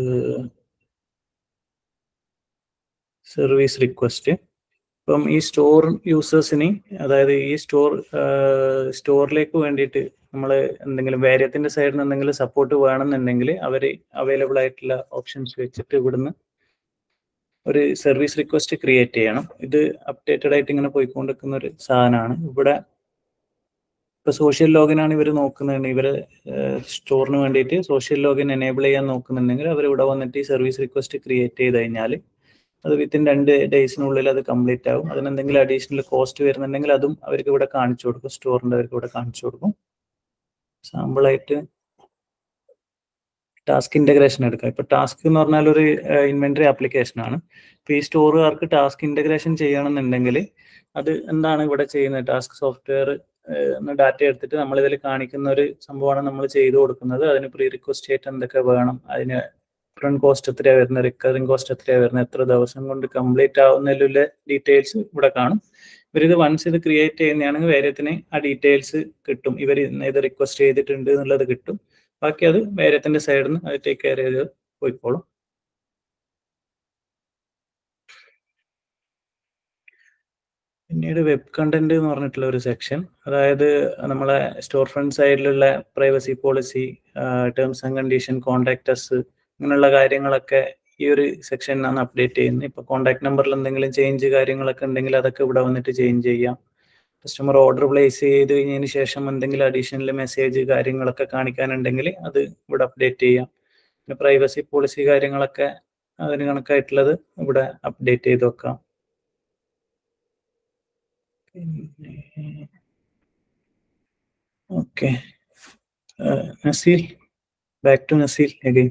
സർവീസ് റിക്വസ്റ്റ് ഇപ്പം ഈ സ്റ്റോർ യൂസേഴ്സിന് അതായത് ഈ സ്റ്റോർ സ്റ്റോറിലേക്ക് വേണ്ടിയിട്ട് നമ്മൾ എന്തെങ്കിലും വേരിയത്തിന്റെ സൈഡിൽ നിന്ന് എന്തെങ്കിലും സപ്പോർട്ട് വേണമെന്നുണ്ടെങ്കിൽ അവർ അവൈലബിൾ ആയിട്ടുള്ള ഓപ്ഷൻസ് വെച്ചിട്ട് ഇവിടുന്ന് ഒരു സർവീസ് റിക്വസ്റ്റ് ക്രിയേറ്റ് ചെയ്യണം ഇത് അപ്ഡേറ്റഡ് ആയിട്ട് ഇങ്ങനെ പോയിക്കൊണ്ടിരിക്കുന്ന ഒരു സാധനമാണ് ഇവിടെ ഇപ്പൊ സോഷ്യൽ ലോഗിൻ ആണ് ഇവർ നോക്കുന്നുണ്ട് ഇവര് സ്റ്റോറിന് വേണ്ടിയിട്ട് സോഷ്യൽ ലോഗിൻ എനേബിൾ ചെയ്യാൻ നോക്കുന്നുണ്ടെങ്കിൽ അവർ ഇവിടെ വന്നിട്ട് ഈ സർവീസ് റിക്വസ്റ്റ് ക്രിയേറ്റ് ചെയ്ത് കഴിഞ്ഞാൽ അത് വിത്തിൻ രണ്ട് ഡേയ്സിനുള്ളിൽ അത് കംപ്ലീറ്റ് ആവും അതിന് എന്തെങ്കിലും അഡീഷണൽ കോസ്റ്റ് വരുന്നുണ്ടെങ്കിൽ അതും അവർക്ക് ഇവിടെ കാണിച്ചു കൊടുക്കും സ്റ്റോറിന്റെ അവർക്ക് ഇവിടെ കാണിച്ചു കൊടുക്കും സാമ്പിൾ ആയിട്ട് ടാസ്ക് ഇന്റഗ്രേഷൻ എടുക്കാം ഇപ്പൊ ടാസ്ക് എന്ന് പറഞ്ഞാൽ ഒരു ഇൻവെന്ററി ആപ്ലിക്കേഷൻ ആണ് ഇപ്പൊ ഈ സ്റ്റോറുകാർക്ക് ടാസ്ക് ഇന്റഗ്രേഷൻ ചെയ്യണമെന്നുണ്ടെങ്കിൽ അത് എന്താണ് ഇവിടെ ചെയ്യുന്നത് ടാസ്ക് സോഫ്റ്റ്വെയർ ഡാറ്റ എടുത്തിട്ട് നമ്മൾ ഇതിൽ കാണിക്കുന്ന ഒരു സംഭവമാണ് നമ്മൾ ചെയ്തു കൊടുക്കുന്നത് അതിന് പ്രീ റിക്വസ്റ്റ് ആയിട്ട് എന്തൊക്കെ വേണം അതിന് ഫ്രണ്ട് കോസ്റ്റ് എത്രയാണ് വരുന്നത് റിക്കറിംഗ് കോസ്റ്റ് എത്രയാണ് വരുന്നത് എത്ര ദിവസം കൊണ്ട് കംപ്ലീറ്റ് ആവുന്നതിലുള്ള ഡീറ്റെയിൽസ് ഇവിടെ കാണും ഇവരിത് വൺസ് ഇത് ക്രിയേറ്റ് ചെയ്യുന്നതാണെങ്കിൽ വേരത്തിന് ആ ഡീറ്റെയിൽസ് കിട്ടും ഇവർ ഇത് റിക്വസ്റ്റ് ചെയ്തിട്ടുണ്ട് എന്നുള്ളത് കിട്ടും ബാക്കി അത് വേരത്തിന്റെ സൈഡിൽ നിന്ന് അത് ടേക്ക് കെയർ ചെയ്ത് പോയിക്കോളും പിന്നീട് വെബ് കണ്ടന്റ് എന്ന് പറഞ്ഞിട്ടുള്ള ഒരു സെക്ഷൻ അതായത് നമ്മളെ സ്റ്റോർ ഫ്രണ്ട് സൈഡിലുള്ള privacy policy terms and condition contacts അങ്ങനെയുള്ള കാര്യങ്ങളൊക്കെ ഈ ഒരു സെക്ഷനിലാണ് അപ്ഡേറ്റ് ചെയ്യുന്നത് ഇപ്പൊ കോണ്ടാക്ട് നമ്പറിൽ എന്തെങ്കിലും ചേഞ്ച് കാര്യങ്ങളൊക്കെ ഉണ്ടെങ്കിൽ അതൊക്കെ ഇവിടെ വന്നിട്ട് ചേഞ്ച് ചെയ്യാം കസ്റ്റമർ ഓർഡർ പ്ലേസ് ചെയ്ത് കഴിഞ്ഞതിന് ശേഷം എന്തെങ്കിലും അഡീഷണൽ മെസ്സേജ് കാര്യങ്ങളൊക്കെ കാണിക്കാനുണ്ടെങ്കിൽ അത് ഇവിടെ അപ്ഡേറ്റ് ചെയ്യാം പിന്നെ പ്രൈവസി പോളിസി കാര്യങ്ങളൊക്കെ അതിന് കണക്കായിട്ടുള്ളത് ഇവിടെ അപ്ഡേറ്റ് ചെയ്ത് വെക്കാം പിന്നെ okay Naseel back to Naseel again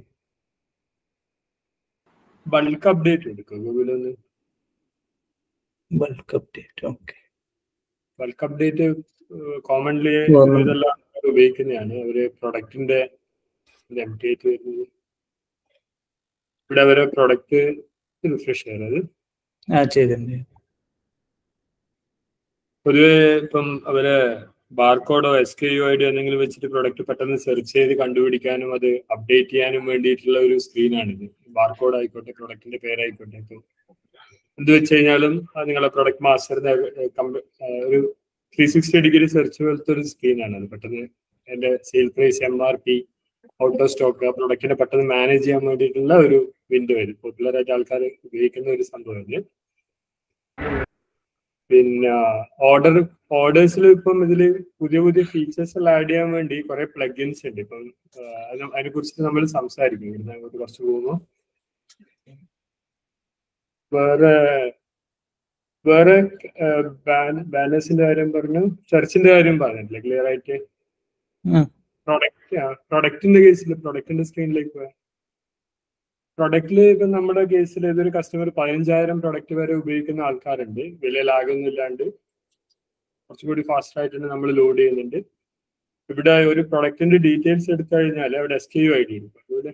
bulk update എടുക്കുക ഗൂഗിളിൽ bulk update okay bulk update commonly ഉം. ഇതെല്ലാം ആൾക്കാർ ഉപയോഗിക്കുന്നതാണ് അവര് പ്രൊഡക്റ്റിന്റെ അപ്ഡേറ്റ് വരുന്നത് ഇവിടെ അവരെ പ്രൊഡക്റ്റ് റിഫ്രഷ് ചെയ്യുന്നത് ആ ചെയ്തിട്ടുണ്ട് പൊതുവെ ഇപ്പം അവര് ബാർകോഡോ S K U I D എന്തെങ്കിലും വെച്ചിട്ട് പ്രൊഡക്റ്റ് പെട്ടെന്ന് സെർച്ച് ചെയ്ത് കണ്ടുപിടിക്കാനും അത് അപ്ഡേറ്റ് ചെയ്യാനും വേണ്ടിയിട്ടുള്ള ഒരു സ്ക്രീനാണിത് ബാർകോഡ് ആയിക്കോട്ടെ പ്രൊഡക്റ്റിന്റെ പേരായിക്കോട്ടെ ഇപ്പം എന്ത് വെച്ച് കഴിഞ്ഞാലും അത് നിങ്ങളെ പ്രൊഡക്റ്റ് മാസ്റ്ററിന്റെ ഒരു ത്രീ സിക്സ്റ്റി ഡിഗ്രി സെർച്ച് പോലത്തെ ഒരു സ്ക്രീനാണ് അത് പെട്ടെന്ന് എന്റെ sale price M R P out of stock ആ പ്രൊഡക്റ്റിനെ പെട്ടെന്ന് മാനേജ് ചെയ്യാൻ വേണ്ടിയിട്ടുള്ള ഒരു വിൻഡോ ഇത് പോപ്പുലർ ആയിട്ട് ആൾക്കാർ ഉപയോഗിക്കുന്ന ഒരു സംഭവം ഇത് പിന്നെ ഓർഡർ ഓർഡേഴ്സിൽ ഇപ്പം ഇതിൽ പുതിയ പുതിയ ഫീച്ചേഴ്സ് എല്ലാം ആഡ് ചെയ്യാൻ വേണ്ടി കുറെ പ്ലഗിൻസ് ഉണ്ട് ഇപ്പം ആ, അത് അതിനെ കുറിച്ച് നമ്മൾ സംസാരിക്കും ഇവിടുന്ന് അങ്ങോട്ട് കുറച്ച് പോകുമ്പോൾ വേറെ വേറെ ബാനേഴ്സിന്റെ കാര്യം പറഞ്ഞു ചർച്ചിന്റെ കാര്യം പറഞ്ഞിട്ടില്ലേ ക്ലിയർ ആയിട്ട് ഉം. പ്രൊഡക്റ്റ് പ്രൊഡക്റ്റിന്റെ കേസിൽ പ്രൊഡക്റ്റിന്റെ സ്ക്രീനിലേക്ക് പോയാൽ പ്രൊഡക്റ്റിൽ ഇപ്പൊ നമ്മുടെ കേസിൽ ഏതൊരു കസ്റ്റമർ പതിനഞ്ചായിരം പ്രൊഡക്റ്റ് വരെ ഉപയോഗിക്കുന്ന ആൾക്കാരുണ്ട് വലിയ ലാഗൊന്നും ഇല്ലാണ്ട് കുറച്ചുകൂടി ഫാസ്റ്റ് ആയിട്ട് തന്നെ നമ്മൾ ലോഡ് ചെയ്യുന്നുണ്ട് ഇവിടെ ഒരു പ്രൊഡക്റ്റിന്റെ ഡീറ്റെയിൽസ് എടുത്തു കഴിഞ്ഞാൽ അവിടെ S K U I D അതുപോലെ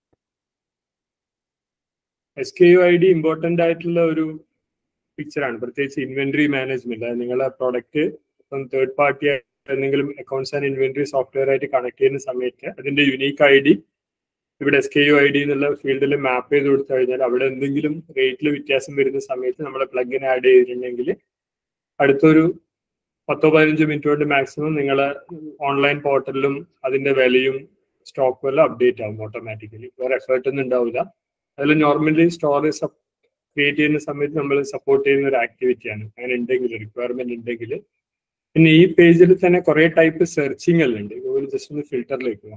S K U I D important ആയിട്ടുള്ള ഒരു പിക്ചറാണ് പ്രത്യേകിച്ച് ഇൻവെന്ററി മാനേജ്മെന്റ് അതായത് നിങ്ങളെ പ്രൊഡക്റ്റ് ഇപ്പം തേർഡ് പാർട്ടി എന്തെങ്കിലും അക്കൗണ്ട്സ് ആൻഡ് ഇൻവെന്ററി സോഫ്റ്റ്വെയർ ആയിട്ട് കണക്ട് ചെയ്യുന്ന സമയത്ത് അതിന്റെ യുണീക്ക് ഐ ഡി ഇവിടെ S K U I D എന്നുള്ള ഫീൽഡിൽ മാപ്പ് ചെയ്ത് കൊടുത്തു കഴിഞ്ഞാൽ അവിടെ എന്തെങ്കിലും റേറ്റിൽ വ്യത്യാസം വരുന്ന സമയത്ത് നമ്മളെ പ്ലഗിൻ ആഡ് ചെയ്തിട്ടുണ്ടെങ്കിൽ അടുത്തൊരു പത്തോ പതിനഞ്ചോ മിനിറ്റ് കൊണ്ട് മാക്സിമം നിങ്ങളെ ഓൺലൈൻ പോർട്ടലിലും അതിന്റെ വിലയും സ്റ്റോക്കും എല്ലാം അപ്ഡേറ്റ് ആവും ഓട്ടോമാറ്റിക്കലി വേറെ എഫേർട്ട് ഒന്നും ഉണ്ടാവില്ല അതിൽ നോർമലി സ്റ്റോറേജ് ക്രിയേറ്റ് ചെയ്യുന്ന സമയത്ത് നമ്മൾ സപ്പോർട്ട് ചെയ്യുന്ന ഒരു ആക്ടിവിറ്റിയാണ് അങ്ങനെ ഉണ്ടെങ്കിൽ റിക്വയർമെന്റ് ഉണ്ടെങ്കിൽ പിന്നെ ഈ പേജിൽ തന്നെ കുറെ ടൈപ്പ് സെർച്ചിങ് എല്ലാം ഉണ്ട് ഗൂഗിൾ ജസ്റ്റ് ഒന്ന് ഫിൽറ്ററിലേക്ക് പോകാം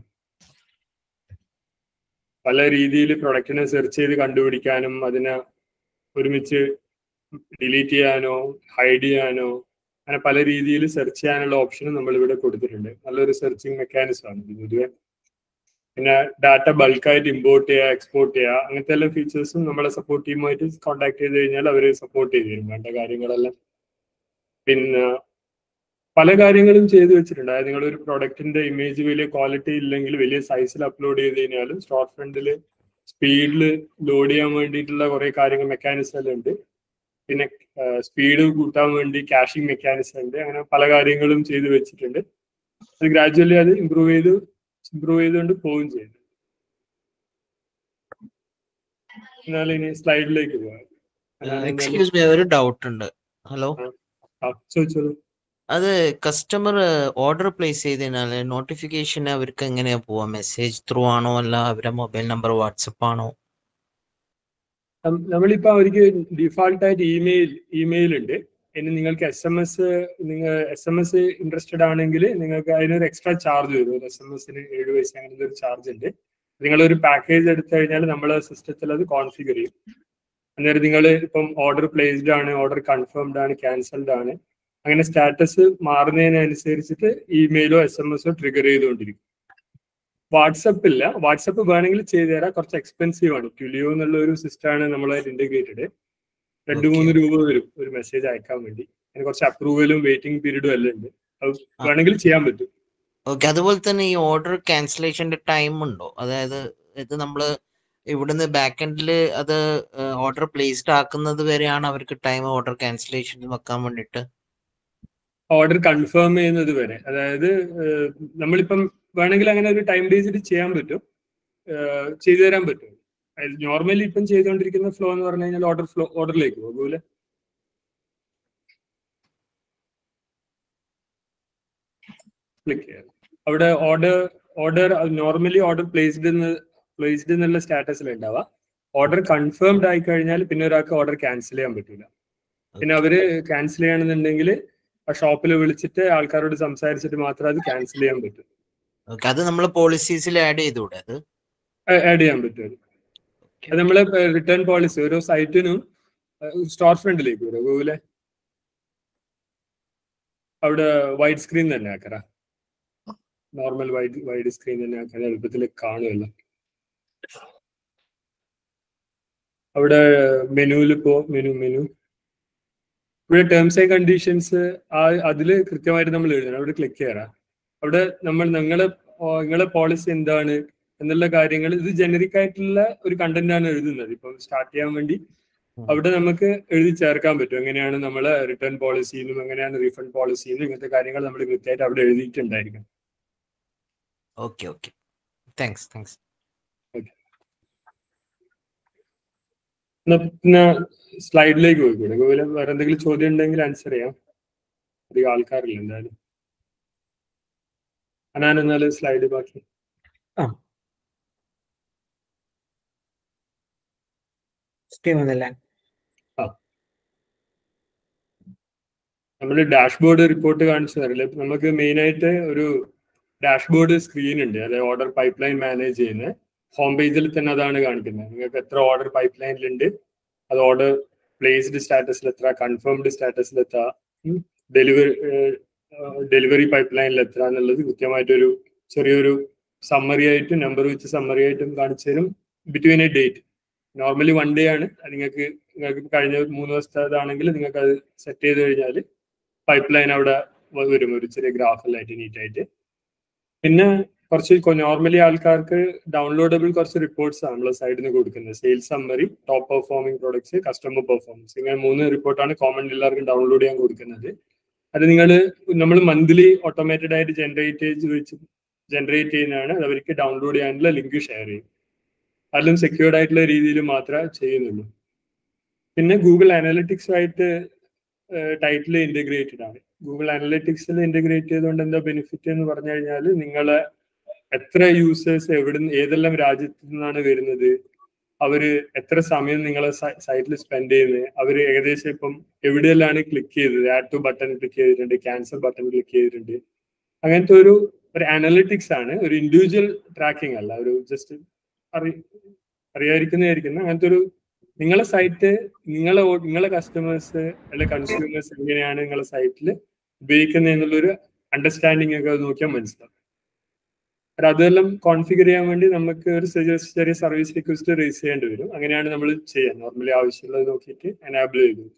പല രീതിയിൽ പ്രൊഡക്റ്റിനെ സെർച്ച് ചെയ്ത് കണ്ടുപിടിക്കാനും അതിനെ ഒരുമിച്ച് ഡിലീറ്റ് ചെയ്യാനോ ഹൈഡ് ചെയ്യാനോ അങ്ങനെ പല രീതിയിൽ സെർച്ച് ചെയ്യാനുള്ള ഓപ്ഷനും നമ്മൾ ഇവിടെ കൊടുത്തിട്ടുണ്ട് നല്ലൊരു സെർച്ചിങ് മെക്കാനിസം ആണ് ഇത് പൊതുവെ പിന്നെ ഡാറ്റ ബൾക്കായിട്ട് ഇമ്പോർട്ട് ചെയ്യുക എക്സ്പോർട്ട് ചെയ്യുക അങ്ങനത്തെ എല്ലാ ഫീച്ചേഴ്സും നമ്മളെ സപ്പോർട്ട് ടീമുമായിട്ട് കോൺടാക്ട് ചെയ്ത് കഴിഞ്ഞാൽ അവർ സപ്പോർട്ട് ചെയ്ത് തരും വേണ്ട കാര്യങ്ങളെല്ലാം പിന്നെ പല കാര്യങ്ങളും ചെയ്തു വെച്ചിട്ടുണ്ട് അതായത് നിങ്ങൾ ഒരു പ്രൊഡക്റ്റിന്റെ ഇമേജ് വലിയ ക്വാളിറ്റി ഇല്ലെങ്കിൽ വലിയ സൈസിൽ അപ്ലോഡ് ചെയ്ത് കഴിഞ്ഞാലും സ്റ്റോർ ഫ്രണ്ടിൽ സ്പീഡിൽ ലോഡ് ചെയ്യാൻ വേണ്ടിയിട്ടുള്ള കുറെ കാര്യങ്ങൾ മെക്കാനിസം എല്ലാം ഉണ്ട് പിന്നെ സ്പീഡ് കൂട്ടാൻ വേണ്ടി കാഷിംഗ് മെക്കാനിസം ഉണ്ട് അങ്ങനെ പല കാര്യങ്ങളും ചെയ്തു വെച്ചിട്ടുണ്ട് അത് ഗ്രാജുവലി അത് ഇമ്പ്രൂവ് ചെയ്ത് ഇമ്പ്രൂവ് ചെയ്തുകൊണ്ട് പോവുകയും ചെയ്തു എന്നാൽ ഇനി സ്ലൈഡിലേക്ക് പോകാം എക്സ്ക്യൂസ് മീ ഒരു ഡൗട്ട് ഉണ്ട് ഹലോ ആ, ചോദിച്ചോളൂ അത് കസ്റ്റമർ ഓർഡർ പ്ലേസ് ചെയ്തതിനാല് നോട്ടിഫിക്കേഷൻ അവർക്ക് എങ്ങനെയാ പോവാ മെസ്സേജ് ത്രൂ ആണോ അല്ല അവരുടെ മൊബൈൽ നമ്പർ വാട്സപ്പ് ആണോ നം- നമ്മളിപ്പോ അവർക്ക് ഡിഫാൾട്ട് ആയിട്ട് ഇമെയിൽ ഇമെയിൽ ഉണ്ട് ഇനി നിങ്ങൾക്ക് എസ് എം എസ് നിങ്ങൾ എസ് എം എസ് ഇൻട്രസ്റ്റഡ് ആണെങ്കിൽ നിങ്ങൾക്ക് അതിനൊരു എക്സ്ട്രാ ചാർജ് വരും ഒരു എസ് എം എസിന് ഏഴ് പൈസ അങ്ങനത്തെ ഒരു ചാർജ് ഉണ്ട് നിങ്ങൾ ഒരു പാക്കേജ് എടുത്തു കഴിഞ്ഞാൽ നമ്മളെ സിസ്റ്റത്തിൽ അത് കോൺഫിഗർ ചെയ്യും അന്നേരം നിങ്ങൾ ഇപ്പം ഓർഡർ പ്ലേസ്ഡ് ആണ് ഓർഡർ കൺഫേംഡ് ആണ് ക്യാൻസൽഡ് ആണ് അങ്ങനെ സ്റ്റാറ്റസ് മാറുന്നതിനനുസരിച്ചിട്ട് ഇമെയിലോ എസ് എം എസോ ട്രിഗർ ചെയ്തുകൊണ്ടിരിക്കും വാട്സപ്പ് ഇല്ല വാട്സപ്പ് വേണമെങ്കിൽ ചെയ്തു തരാം കുറച്ച് എക്സ്പെൻസീവ് ആണ് ക്യുലിയോ എന്നുള്ള ഒരു സിസ്റ്റം ആണ് നമ്മളായിട്ട് ഇന്റഗ്രേറ്റഡ് രണ്ട് മൂന്ന് രൂപ വരും ഒരു മെസ്സേജ് അയക്കാൻ വേണ്ടി അതിന് കുറച്ച് അപ്രൂവലും വെയിറ്റിംഗ് പീരീഡും എല്ലാം ഉണ്ട് അത് വേണമെങ്കിൽ ചെയ്യാൻ പറ്റും ഓക്കെ അതുപോലെ തന്നെ ഈ ഓർഡർ ക്യാൻസലേഷന്റെ ടൈം ഉണ്ടോ അതായത് ഇത് നമ്മൾ ഇവിടുന്ന് ബാക്ക് എൻഡിൽ അത് ഓർഡർ പ്ലേസ്ഡ് ആക്കുന്നത് വരെയാണ് അവർക്ക് ടൈം ഓർഡർ ക്യാൻസലേഷൻ വെക്കാൻ വേണ്ടിയിട്ട് ഓർഡർ കൺഫേം ചെയ്യുന്നത് വരെ അതായത് ഏഹ്, നമ്മളിപ്പം വേണമെങ്കിൽ അങ്ങനെ ഒരു ടൈം ബേസ്ഡ് ചെയ്യാൻ പറ്റും ഏഹ്, ചെയ്തു തരാൻ പറ്റും നോർമലി ഇപ്പം ചെയ്തുകൊണ്ടിരിക്കുന്ന ഫ്ലോ എന്ന് പറഞ്ഞു കഴിഞ്ഞാൽ ഓർഡർ ഫ്ലോ ഓർഡറിലേക്ക് പോകൂലെ ക്ലിക്ക് ചെയ്യാം അവിടെ order order normally order placed placed എന്നുള്ള സ്റ്റാറ്റസിൽ ഉണ്ടാവുക ഓർഡർ കൺഫേംഡ് ആയി കഴിഞ്ഞാൽ പിന്നെ ഒരാൾക്ക് ഓർഡർ ക്യാൻസൽ ചെയ്യാൻ പറ്റില്ല പിന്നെ അവര് ക്യാൻസൽ ചെയ്യണമെന്നുണ്ടെങ്കിൽ ആ ഷോപ്പിൽ വിളിച്ചിട്ട് ആൾക്കാരോട് സംസാരിച്ചിട്ട് മാത്രമേ അത് ക്യാൻസൽ ചെയ്യാൻ പറ്റൂ ഓക്കെ അത് നമ്മൾ പോളിസീസിൽ ആഡ് ചെയ്തുകൂടെ അത് ആഡ് ചെയ്യാൻ പറ്റും അത്. അത് നമ്മളെ റിട്ടേൺ പോളിസി ഓരോ സൈറ്റിനും സ്റ്റോർ ഫ്രണ്ടിലേക്ക് വരും ഗൂഗിലെ അവിടെ വൈഡ് സ്ക്രീൻ തന്നെ ആക്കറ നോർമൽ വൈഡ് വൈഡ് സ്ക്രീൻ തന്നെ ആക്കാൻ എളുപ്പത്തിൽ കാണുമല്ലോ അവിടെ മെനുവിൽ പോ മെനു മെനു ഇവിടെ ടേംസ് ആൻഡ് കണ്ടീഷൻസ് ആ അതിൽ കൃത്യമായിട്ട് നമ്മൾ എഴുതണം അവിടെ ക്ലിക്ക് ചെയ്യാം അവിടെ നമ്മൾ നിങ്ങളെ ഓ, നിങ്ങളെ പോളിസി എന്താണ് എന്നുള്ള കാര്യങ്ങൾ ഇത് ജനറിക് ആയിട്ടുള്ള ഒരു കണ്ടന്റ് ആണ് എഴുതുന്നത് ഇപ്പൊ സ്റ്റാർട്ട് ചെയ്യാൻ വേണ്ടി അവിടെ നമുക്ക് എഴുതി ചേർക്കാൻ പറ്റും എങ്ങനെയാണ് നമ്മളെ റിട്ടേൺ പോളിസിന്നും എങ്ങനെയാണ് റീഫണ്ട് പോളിസിന്നും ഇങ്ങനത്തെ കാര്യങ്ങൾ നമ്മൾ കൃത്യമായിട്ട് അവിടെ എഴുതിയിട്ടുണ്ടായിരിക്കും ഓക്കെ ഓക്കെ താങ്ക്സ് താങ്ക്സ് എന്നാ പിന്നെ സ്ലൈഡിലേക്ക് പോയിക്കൂടെ ഗോകുല വേറെ എന്തെങ്കിലും ചോദ്യം ഉണ്ടെങ്കിൽ ആൻസർ ചെയ്യാം അധികം ആൾക്കാരില്ല എന്തായാലും അനാൻ എന്നാലും സ്ലൈഡ് ബാക്കി സ്കീം ഒന്നല്ലേ നമ്മൾ ഡാഷ്ബോർഡ് റിപ്പോർട്ട് കാണിച്ചു തരില്ല നമുക്ക് മെയിൻ ആയിട്ട് ഒരു ഡാഷ്ബോർഡ് സ്ക്രീൻ ഉണ്ട് അതായത് ഓർഡർ പൈപ്പ് ലൈൻ മാനേജ് ചെയ്യുന്ന ഹോം പേജിൽ തന്നെ അതാണ് കാണിക്കുന്നത് നിങ്ങൾക്ക് എത്ര ഓർഡർ പൈപ്പ് ലൈനിലുണ്ട് അത് ഓർഡർ പ്ലേസ്ഡ് സ്റ്റാറ്റസിൽ എത്ര കൺഫേംഡ് സ്റ്റാറ്റസിൽ എത്ര ഡെലിവറി ഡെലിവറി പൈപ്പ് ലൈനിൽ എത്ര എന്നുള്ളത് കൃത്യമായിട്ടൊരു ചെറിയൊരു സമ്മറി ആയിട്ടും നമ്പർ വെച്ച് സമ്മറി ആയിട്ടും കാണിച്ചു തരും between a date normally one day ആണ് അത് നിങ്ങൾക്ക് നിങ്ങൾക്ക് കഴിഞ്ഞ മൂന്ന് ദിവസത്തേതാണെങ്കിൽ നിങ്ങൾക്ക് അത് സെറ്റ് ചെയ്ത് കഴിഞ്ഞാൽ പൈപ്പ് ലൈൻ അവിടെ വ- വരും ഒരു ചെറിയ ഗ്രാഫിലായിട്ട് നീറ്റ് ആയിട്ട് പിന്നെ കുറച്ച് നോർമലി ആൾക്കാർക്ക് ഡൗൺലോഡബിൾ കുറച്ച് റിപ്പോർട്ട്സ് ആണ് നമ്മളെ സൈഡിൽ നിന്ന് കൊടുക്കുന്നത് sales summary top performing products customer performance ഇങ്ങനെ മൂന്ന് റിപ്പോർട്ടാണ് കോമൺ എല്ലാവർക്കും ഡൗൺലോഡ് ചെയ്യാൻ കൊടുക്കുന്നത് അത് നിങ്ങൾ നമ്മൾ മന്ത്ലി ഓട്ടോമേറ്റഡ് ആയിട്ട് ജനറേറ്റ് ചെയ്ത് വെച്ച് ജനറേറ്റ് ചെയ്യുന്നതാണ് അത് അവർക്ക് ഡൗൺലോഡ് ചെയ്യാനുള്ള ലിങ്ക് ഷെയർ ചെയ്യും അതിലും സെക്യൂർഡ് ആയിട്ടുള്ള രീതിയിൽ മാത്രമേ ചെയ്യുന്നുള്ളൂ പിന്നെ ഗൂഗിൾ അനാലിറ്റിക്സ് ആയിട്ട് ടൈറ്റിൽ ഇന്റഗ്രേറ്റഡ് ആണ് ഗൂഗിൾ അനലിറ്റിക്സിൽ ഇന്റഗ്രേറ്റ് ചെയ്തുകൊണ്ട് എന്താ ബെനിഫിറ്റ് എന്ന് പറഞ്ഞു കഴിഞ്ഞാൽ നിങ്ങളെ എത്ര യൂസേഴ്സ് എവിടെ ഏതെല്ലാം രാജ്യത്തു നിന്നാണ് വരുന്നത് അവര് എത്ര സമയം നിങ്ങളെ സൈറ്റിൽ സ്പെൻഡ് ചെയ്യുന്നത് അവര് ഏകദേശം ഇപ്പം എവിടെയെല്ലാണ് ക്ലിക്ക് ചെയ്തത് ആഡ് ടു ബട്ടൺ ക്ലിക്ക് ചെയ്തിട്ടുണ്ട് ക്യാൻസൽ ബട്ടൺ ക്ലിക്ക് ചെയ്തിട്ടുണ്ട് അങ്ങനത്തെ ഒരു ഒരു അനലിറ്റിക്സ് ആണ് ഒരു ഇൻഡിവിജ്വൽ ട്രാക്കിംഗ് അല്ല ഒരു ജസ്റ്റ് അറി അറിയാതിരിക്കുന്നതായിരിക്കുന്ന അങ്ങനത്തെ ഒരു നിങ്ങളെ സൈറ്റ് നിങ്ങളെ ഓ- നിങ്ങളെ കസ്റ്റമേഴ്സ് അല്ലെ കൺസ്യൂമേഴ്സ് എങ്ങനെയാണ് നിങ്ങളെ സൈറ്റിൽ ഉപയോഗിക്കുന്നത് എന്നുള്ളൊരു അണ്ടർസ്റ്റാൻഡിങ് ഒക്കെ അത് നോക്കിയാൽ മനസ്സിലാവും പക്ഷെ അതെല്ലാം കോൺഫിഗർ ചെയ്യാൻ വേണ്ടി നമുക്ക് ഒരു ചെറിയ ചെറിയ സർവീസ് റിക്വസ്റ്റ് റേസ് ചെയ്യേണ്ടി വരും അങ്ങനെയാണ് നമ്മൾ ചെയ്യാൻ നോർമലി ആവശ്യമുള്ളത് നോക്കിയിട്ട് എനാബിൾ ചെയ്തു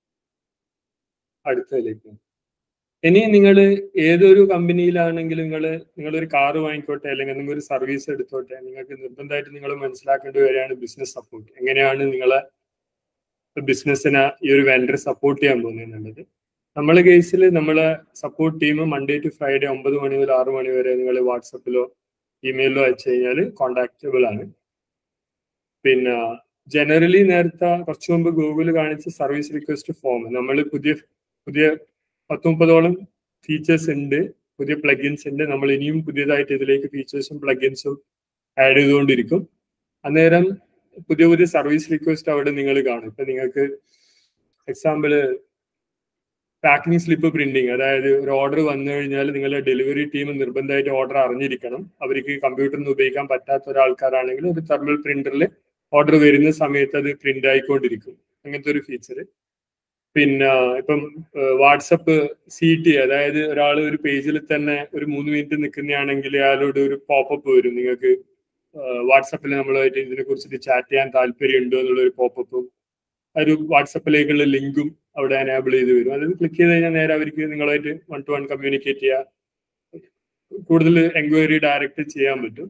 അടുത്തതിലേക്ക് ഇനി നിങ്ങൾ ഏതൊരു കമ്പനിയിലാണെങ്കിലും നിങ്ങൾ നിങ്ങളൊരു കാറ് വാങ്ങിക്കോട്ടെ അല്ലെങ്കിൽ എന്തെങ്കിലും ഒരു സർവീസ് എടുത്തോട്ടെ നിങ്ങൾക്ക് നിർബന്ധമായിട്ട് നിങ്ങൾ മനസ്സിലാക്കേണ്ടി വരികയാണ് ബിസിനസ് സപ്പോർട്ട് എങ്ങനെയാണ് നിങ്ങളെ ബിസിനസ്സിനെ ഈ ഒരു വെണ്ടർ സപ്പോർട്ട് ചെയ്യാൻ പോകുന്നത് എന്നുള്ളത് നമ്മളെ കേസിൽ നമ്മളെ support team Monday to Friday ഒമ്പത് മണി മുതൽ ആറ് മണി വരെ നിങ്ങൾ വാട്സപ്പിലോ ഇമെയിലോ അയച്ചു കഴിഞ്ഞാൽ കോണ്ടാക്റ്റബിൾ ആണ് പിന്നെ ജനറലി നേരത്തെ കുറച്ചു മുമ്പ് ഗൂഗിൾ കാണിച്ച സർവീസ് റിക്വസ്റ്റ് ഫോം നമ്മൾ പുതിയ പുതിയ പത്ത് മുപ്പതോളം ഫീച്ചേഴ്സ് ഉണ്ട് പുതിയ പ്ലഗിൻസ് ഉണ്ട് നമ്മൾ ഇനിയും പുതിയതായിട്ട് ഇതിലേക്ക് ഫീച്ചേഴ്സും പ്ലഗിൻസും ആഡ് ചെയ്തുകൊണ്ടിരിക്കും അന്നേരം പുതിയ പുതിയ സർവീസ് റിക്വസ്റ്റ് അവിടെ നിങ്ങൾ കാണും ഇപ്പൊ നിങ്ങൾക്ക് എക്സാമ്പിള് പാക്കിംഗ് സ്ലിപ്പ് പ്രിന്റിങ് അതായത് ഒരു ഓർഡർ വന്നു കഴിഞ്ഞാൽ നിങ്ങളുടെ ഡെലിവറി ടീം നിർബന്ധമായിട്ട് ഓർഡർ അറിഞ്ഞിരിക്കണം അവർക്ക് കമ്പ്യൂട്ടറിൽ ഉപയോഗിക്കാൻ പറ്റാത്ത ഒരാൾക്കാരാണെങ്കിൽ ഒരു തെർമൽ പ്രിന്ററിൽ ഓർഡർ വരുന്ന സമയത്ത് അത് പ്രിന്റ് ആയിക്കൊണ്ടിരിക്കും അങ്ങനത്തെ ഒരു ഫീച്ചർ പിന്നെ ഇപ്പം വാട്സപ്പ് സി ടി അതായത് ഒരാൾ ഒരു പേജിൽ തന്നെ ഒരു മൂന്ന് മിനിറ്റ് നിൽക്കുന്നതാണെങ്കിൽ അയാളോട് ഒരു പോപ്പപ്പ് വരും നിങ്ങൾക്ക് വാട്സപ്പിൽ നമ്മളായിട്ട് ഇതിനെ കുറിച്ചിട്ട് ചാറ്റ് ചെയ്യാൻ താല്പര്യം ഉണ്ടോ എന്നുള്ള ഒരു പോപ്പപ്പും ഒരു വാട്സപ്പിലേക്കുള്ള ലിങ്കും അവിടെ എനേബിൾ ചെയ്ത് വരും അത് ക്ലിക്ക് ചെയ്ത് കഴിഞ്ഞാൽ നേരെ അവർക്ക് നിങ്ങളായിട്ട് വൺ ടു വൺ കമ്മ്യൂണിക്കേറ്റ് ചെയ്യാം കൂടുതൽ എൻക്വയറി ഡയറക്റ്റ് ചെയ്യാൻ പറ്റും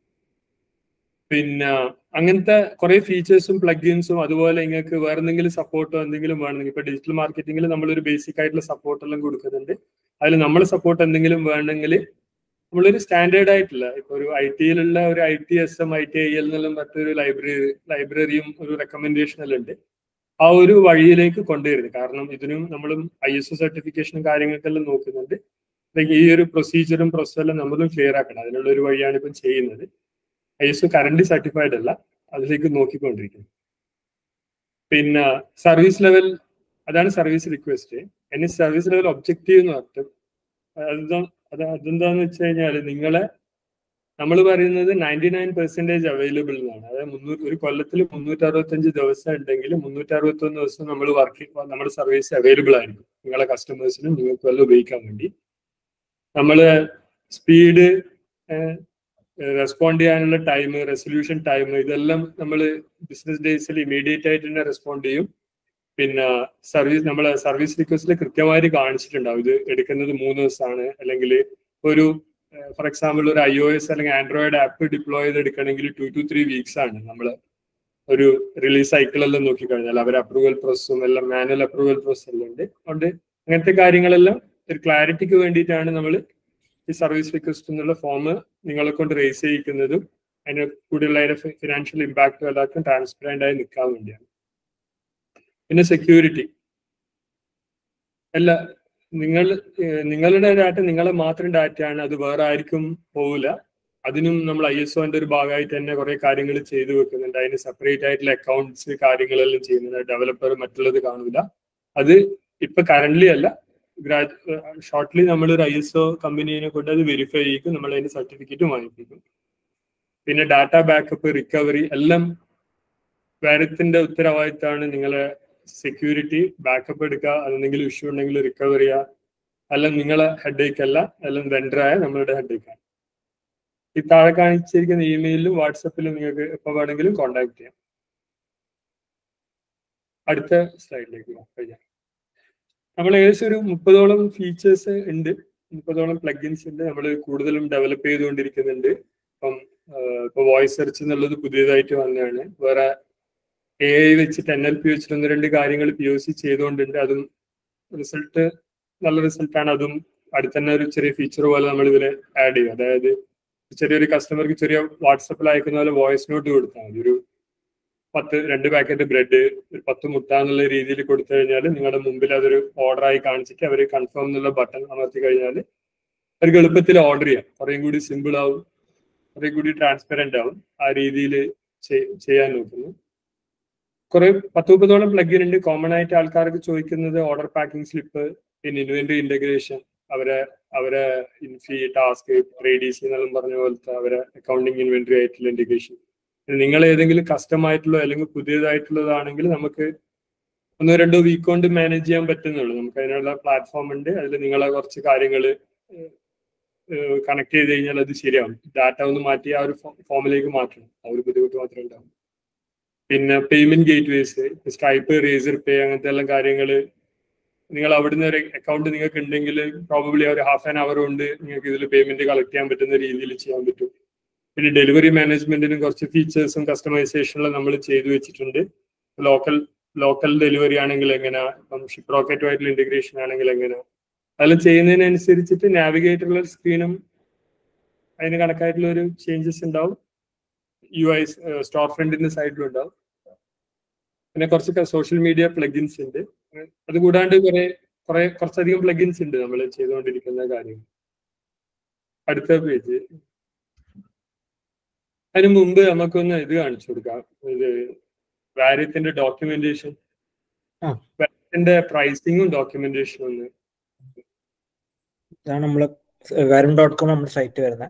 പിന്നെ അങ്ങനത്തെ കുറെ ഫീച്ചേഴ്സും പ്ലഗിൻസും അതുപോലെ നിങ്ങൾക്ക് വേറെ എന്തെങ്കിലും സപ്പോർട്ടോ എന്തെങ്കിലും വേണമെങ്കിൽ ഇപ്പൊ ഡിജിറ്റൽ മാർക്കറ്റിംഗിൽ നമ്മളൊരു ബേസിക് ആയിട്ടുള്ള സപ്പോർട്ട് എല്ലാം കൊടുക്കുന്നുണ്ട് അതിൽ നമ്മൾ സപ്പോർട്ട് എന്തെങ്കിലും വേണമെങ്കിൽ നമ്മളൊരു സ്റ്റാൻഡേർഡ് ആയിട്ടില്ല ഇപ്പൊ ഒരു ഐ ടിയിലുള്ള ഒരു I T S M I T I L എന്നെല്ലാം മറ്റൊരു ലൈബ്രറി ലൈബ്രറിയും ഒരു റെക്കമെൻഡേഷൻ എല്ലാം ഉണ്ട് ആ ഒരു വഴിയിലേക്ക് കൊണ്ടുവരുന്നത് കാരണം ഇതിനും നമ്മളും ഐ എസ് ഒ സർട്ടിഫിക്കേഷനും കാര്യങ്ങൾക്കെല്ലാം നോക്കുന്നുണ്ട് ഈ ഒരു പ്രൊസീജിയറും പ്രൊസസ്സെല്ലാം നമ്മളും ക്ലിയർ ആക്കണം അതിനുള്ള ഒരു വഴിയാണ് ഇപ്പം ചെയ്യുന്നത് I S O current certified അല്ല അതിലേക്ക് നോക്കിക്കൊണ്ടിരിക്കുന്നത് പിന്നെ സർവീസ് ലെവൽ അതാണ് സർവീസ് റിക്വസ്റ്റ് ഇനി സർവീസ് ലെവൽ ഒബ്ജക്റ്റീവ് എന്ന് പറഞ്ഞിട്ട് അതെന്താ അത് അതെന്താന്ന് വെച്ച് കഴിഞ്ഞാൽ നിങ്ങളെ നമ്മൾ പറയുന്നത് നയൻറ്റി നയൻ പെർസെന്റേജ് അവൈലബിൾ എന്നാണ് അതായത് മുന്നൂറ് ഒരു കൊല്ലത്തിൽ മുന്നൂറ്റി അറുപത്തഞ്ച് ദിവസം ഉണ്ടെങ്കിൽ മുന്നൂറ്റി അറുപത്തൊന്ന് ദിവസം നമ്മൾ വർക്ക് നമ്മുടെ സർവീസ് അവൈലബിൾ ആയിരിക്കും നിങ്ങളെ കസ്റ്റമേഴ്സിനും നിങ്ങൾക്ക് വല്ല ഉപയോഗിക്കാൻ വേണ്ടി നമ്മൾ സ്പീഡ് റെസ്പോണ്ട് ചെയ്യാനുള്ള ടൈം റെസൊല്യൂഷൻ ടൈം ഇതെല്ലാം നമ്മൾ ബിസിനസ് ഡേയ്സിൽ ഇമീഡിയറ്റ് ആയിട്ട് തന്നെ റെസ്പോണ്ട് ചെയ്യും പിന്നെ സർവീസ് നമ്മളെ സർവീസ് റിക്വസ്റ്റിൽ കൃത്യമായിട്ട് കാണിച്ചിട്ടുണ്ടാവും ഇത് എടുക്കുന്നത് മൂന്ന് ദിവസമാണ് അല്ലെങ്കിൽ ഒരു ഫോർ എക്സാമ്പിൾ ഒരു ഐ ഒ എസ് അല്ലെങ്കിൽ ആൻഡ്രോയിഡ് ആപ്പ് ഡിപ്ലോയ് ചെയ്ത് എടുക്കണമെങ്കിൽ ടു ടു ത്രീ വീക്സ് ആണ് നമ്മൾ ഒരു റിലീസ് സൈക്കിൾ എല്ലാം നോക്കിക്കഴിഞ്ഞാൽ അവർ അപ്രൂവൽ പ്രോസസ്സും എല്ലാം മാനുവൽ അപ്രൂവൽ പ്രോസസ് എല്ലാം ഉണ്ട് അതുകൊണ്ട് അങ്ങനത്തെ കാര്യങ്ങളെല്ലാം ഒരു ക്ലാരിറ്റിക്ക് വേണ്ടിയിട്ടാണ് നമ്മൾ ഈ സർവീസ് റിക്വസ്റ്റ് എന്നുള്ള ഫോം നിങ്ങളെ കൊണ്ട് റേസ് ചെയ്യിക്കുന്നതും അതിന് കൂടിയുള്ള അതിന്റെ ഫിനാൻഷ്യൽ ഇമ്പാക്റ്റും എല്ലാവർക്കും ട്രാൻസ്പെറന്റ് ആയി നിൽക്കാൻ വേണ്ടിയാണ് പിന്നെ സെക്യൂരിറ്റി അല്ല നിങ്ങൾ നിങ്ങളുടെ ഡാറ്റ നിങ്ങളെ മാത്രം ഡാറ്റയാണ് അത് വേറെ ആർക്കും പോവില്ല അതിനും നമ്മൾ ഐ എസ് ഒന്റെ ഒരു ഭാഗമായിട്ട് തന്നെ കുറെ കാര്യങ്ങൾ ചെയ്തു വെക്കുന്നുണ്ട് അതിന് സെപ്പറേറ്റ് ആയിട്ടുള്ള അക്കൗണ്ട്സ് കാര്യങ്ങളെല്ലാം ചെയ്യുന്നുണ്ട് ഡെവലപ്പർ മറ്റുള്ളത് കാണൂല അത് ഇപ്പൊ കറന്റ്ലി അല്ല ഷോർട്ട്ലി നമ്മൾ ഒരു ഐ എസ് ഒ കമ്പനീനെ കൊണ്ട് അത് വെരിഫൈ ചെയ്യിക്കും നമ്മൾ അതിന്റെ സർട്ടിഫിക്കറ്റ് വാങ്ങിപ്പിക്കും പിന്നെ ഡാറ്റ ബാക്കപ്പ് റിക്കവറി എല്ലാം വേരത്തിന്റെ ഉത്തരവാദിത്തമാണ് നിങ്ങളെ സെക്യൂരിറ്റി ബാക്കപ്പ് എടുക്കുക അതെന്തെങ്കിലും ഇഷ്യൂ ഉണ്ടെങ്കിൽ റിക്കവർ ചെയ്യുക അല്ല നിങ്ങളെ ഹെഡേക്ക് അല്ല എല്ലാം വെണ്ടറായ നമ്മളുടെ ഹെഡേക്കാണ് ഈ താഴെ കാണിച്ചിരിക്കുന്ന ഇമെയിലും വാട്സപ്പിലും നിങ്ങൾക്ക് എപ്പോൾ വേണമെങ്കിലും കോൺടാക്ട് ചെയ്യാം അടുത്ത സ്ലൈഡിലേക്ക് കഴിഞ്ഞാൽ നമ്മൾ ഏകദേശം ഒരു മുപ്പതോളം ഫീച്ചേഴ്സ് ഉണ്ട് മുപ്പതോളം പ്ലഗിൻസ് ഉണ്ട് നമ്മൾ കൂടുതലും ഡെവലപ്പ് ചെയ്തുകൊണ്ടിരിക്കുന്നുണ്ട് ഇപ്പം ഇപ്പൊ വോയിസ് സെർച്ച് എന്നുള്ളത് പുതിയതായിട്ട് വന്നതാണ് വേറെ എ ഐ വെച്ചിട്ട് എൻ എൽ പി വെച്ചിട്ട് ഒന്ന് രണ്ട് കാര്യങ്ങൾ പി ഒ സി ചെയ്തുകൊണ്ടുണ്ട് അതും റിസൾട്ട് നല്ല റിസൾട്ടാണ് അതും അടുത്ത് തന്നെ ഒരു ചെറിയ ഫീച്ചർ പോലെ നമ്മൾ ഇതിൽ ആഡ് ചെയ്യും അതായത് ചെറിയൊരു കസ്റ്റമർക്ക് ചെറിയ വാട്സപ്പിൽ അയക്കുന്ന പോലെ വോയിസ് നോട്ട് കൊടുത്താൽ മതി ഒരു പത്ത് രണ്ട് പാക്കറ്റ് ബ്രെഡ് ഒരു പത്ത് മുട്ട എന്നുള്ള രീതിയിൽ കൊടുത്തു കഴിഞ്ഞാൽ നിങ്ങളുടെ മുമ്പിൽ അതൊരു ഓർഡർ ആയി കാണിച്ചിട്ട് അവർ കൺഫേം എന്നുള്ള ബട്ടൺ അമർത്തി കഴിഞ്ഞാൽ അവർക്ക് എളുപ്പത്തിൽ ഓർഡർ ചെയ്യാം കുറേയും കൂടി സിമ്പിൾ ആവും കുറെ കൂടി ട്രാൻസ്പെറന്റ് ആവും ആ രീതിയിൽ ചെയ്യാൻ നോക്കുന്നു കുറെ പത്ത് മുപ്പതോളം പ്ലഗിൻ ഉണ്ട് കോമൺ ആയിട്ട് ആൾക്കാർക്ക് ചോദിക്കുന്നത് ഓർഡർ പാക്കിംഗ് സ്ലിപ്പ് പിന്നെ ഇൻവെന്ററി ഇന്റഗ്രേഷൻ അവരെ അവരെ ഇൻഫി ടാസ്ക് ഡി സി എന്നെല്ലാം പറഞ്ഞ പോലത്തെ അവരെ അക്കൗണ്ടിങ് ഇൻവെന്ററി ആയിട്ടുള്ള ഇന്റഗ്രേഷൻ നിങ്ങൾ ഏതെങ്കിലും കസ്റ്റം ആയിട്ടുള്ള അല്ലെങ്കിൽ പുതിയതായിട്ടുള്ളതാണെങ്കിൽ നമുക്ക് ഒന്നോ രണ്ടോ വീക്ക് കൊണ്ട് മാനേജ് ചെയ്യാൻ പറ്റുന്നുള്ളൂ നമുക്ക് അതിനുള്ള പ്ലാറ്റ്ഫോം ഉണ്ട് അതിൽ നിങ്ങളെ കുറച്ച് കാര്യങ്ങൾ കണക്ട് ചെയ്ത് കഴിഞ്ഞാൽ അത് ശരിയാവും ഡാറ്റ ഒന്ന് മാറ്റി ആ ഒരു ഫോമിലേക്ക് മാറ്റണം ആ ഒരു ബുദ്ധിമുട്ട് മാത്രമേ ഉണ്ടാവും പിന്നെ payment gateways Skype Razorpay അങ്ങനത്തെ എല്ലാം കാര്യങ്ങൾ നിങ്ങൾ അവിടുന്ന് ഒരു അക്കൗണ്ട് നിങ്ങൾക്ക് ഉണ്ടെങ്കിൽ പ്രോബബ്ലി ഒരു ഹാഫ് ആൻ അവർ കൊണ്ട് നിങ്ങൾക്ക് ഇതിൽ പേയ്മെന്റ് കളക്ട് ചെയ്യാൻ പറ്റുന്ന രീതിയിൽ ചെയ്യാൻ പറ്റും പിന്നെ ഡെലിവറി മാനേജ്മെന്റിനും കുറച്ച് ഫീച്ചേഴ്സും കസ്റ്റമൈസേഷനിലും നമ്മൾ ചെയ്തു വെച്ചിട്ടുണ്ട് ലോക്കൽ ലോക്കൽ ഡെലിവറി ആണെങ്കിൽ എങ്ങനെ ഇപ്പം ഷിപ്പ് റോക്കറ്റുമായിട്ടുള്ള ഇന്റഗ്രേഷൻ ആണെങ്കിൽ എങ്ങനെ അതെല്ലാം ചെയ്യുന്നതിനനുസരിച്ചിട്ട് നാവിഗേറ്ററുള്ള സ്ക്രീനും അതിന് കണക്കായിട്ടുള്ള ഒരു ചേഞ്ചസ് ഉണ്ടാവും യു ഐ സ്റ്റോർ ഫ്രണ്ടിന്റെ സൈഡിലും ഉണ്ടാവും പിന്നെ കുറച്ച് സോഷ്യൽ മീഡിയ പ്ലഗിൻസ് ഉണ്ട് അത് കൂടാണ്ട് കുറെ കുറെ കുറച്ചധികം പ്ലഗിൻസ് ഉണ്ട് നമ്മൾ ചെയ്തുകൊണ്ടിരിക്കുന്ന കാര്യം അടുത്ത പേജ് അതിന് മുമ്പ് നമുക്കൊന്ന് ഇത് കാണിച്ചു കൊടുക്കാം ഇത് വാര്യത്തിന്റെ ഡോക്യുമെന്റേഷൻ ആ. വാര്യത്തിന്റെ പ്രൈസിങ്ങും ഡോക്യുമെന്റേഷനും ഒന്ന് ഇതാണ് നമ്മള് വരും ഡോട്ട് കോം നമ്മുടെ സൈറ്റ് വരുന്നത്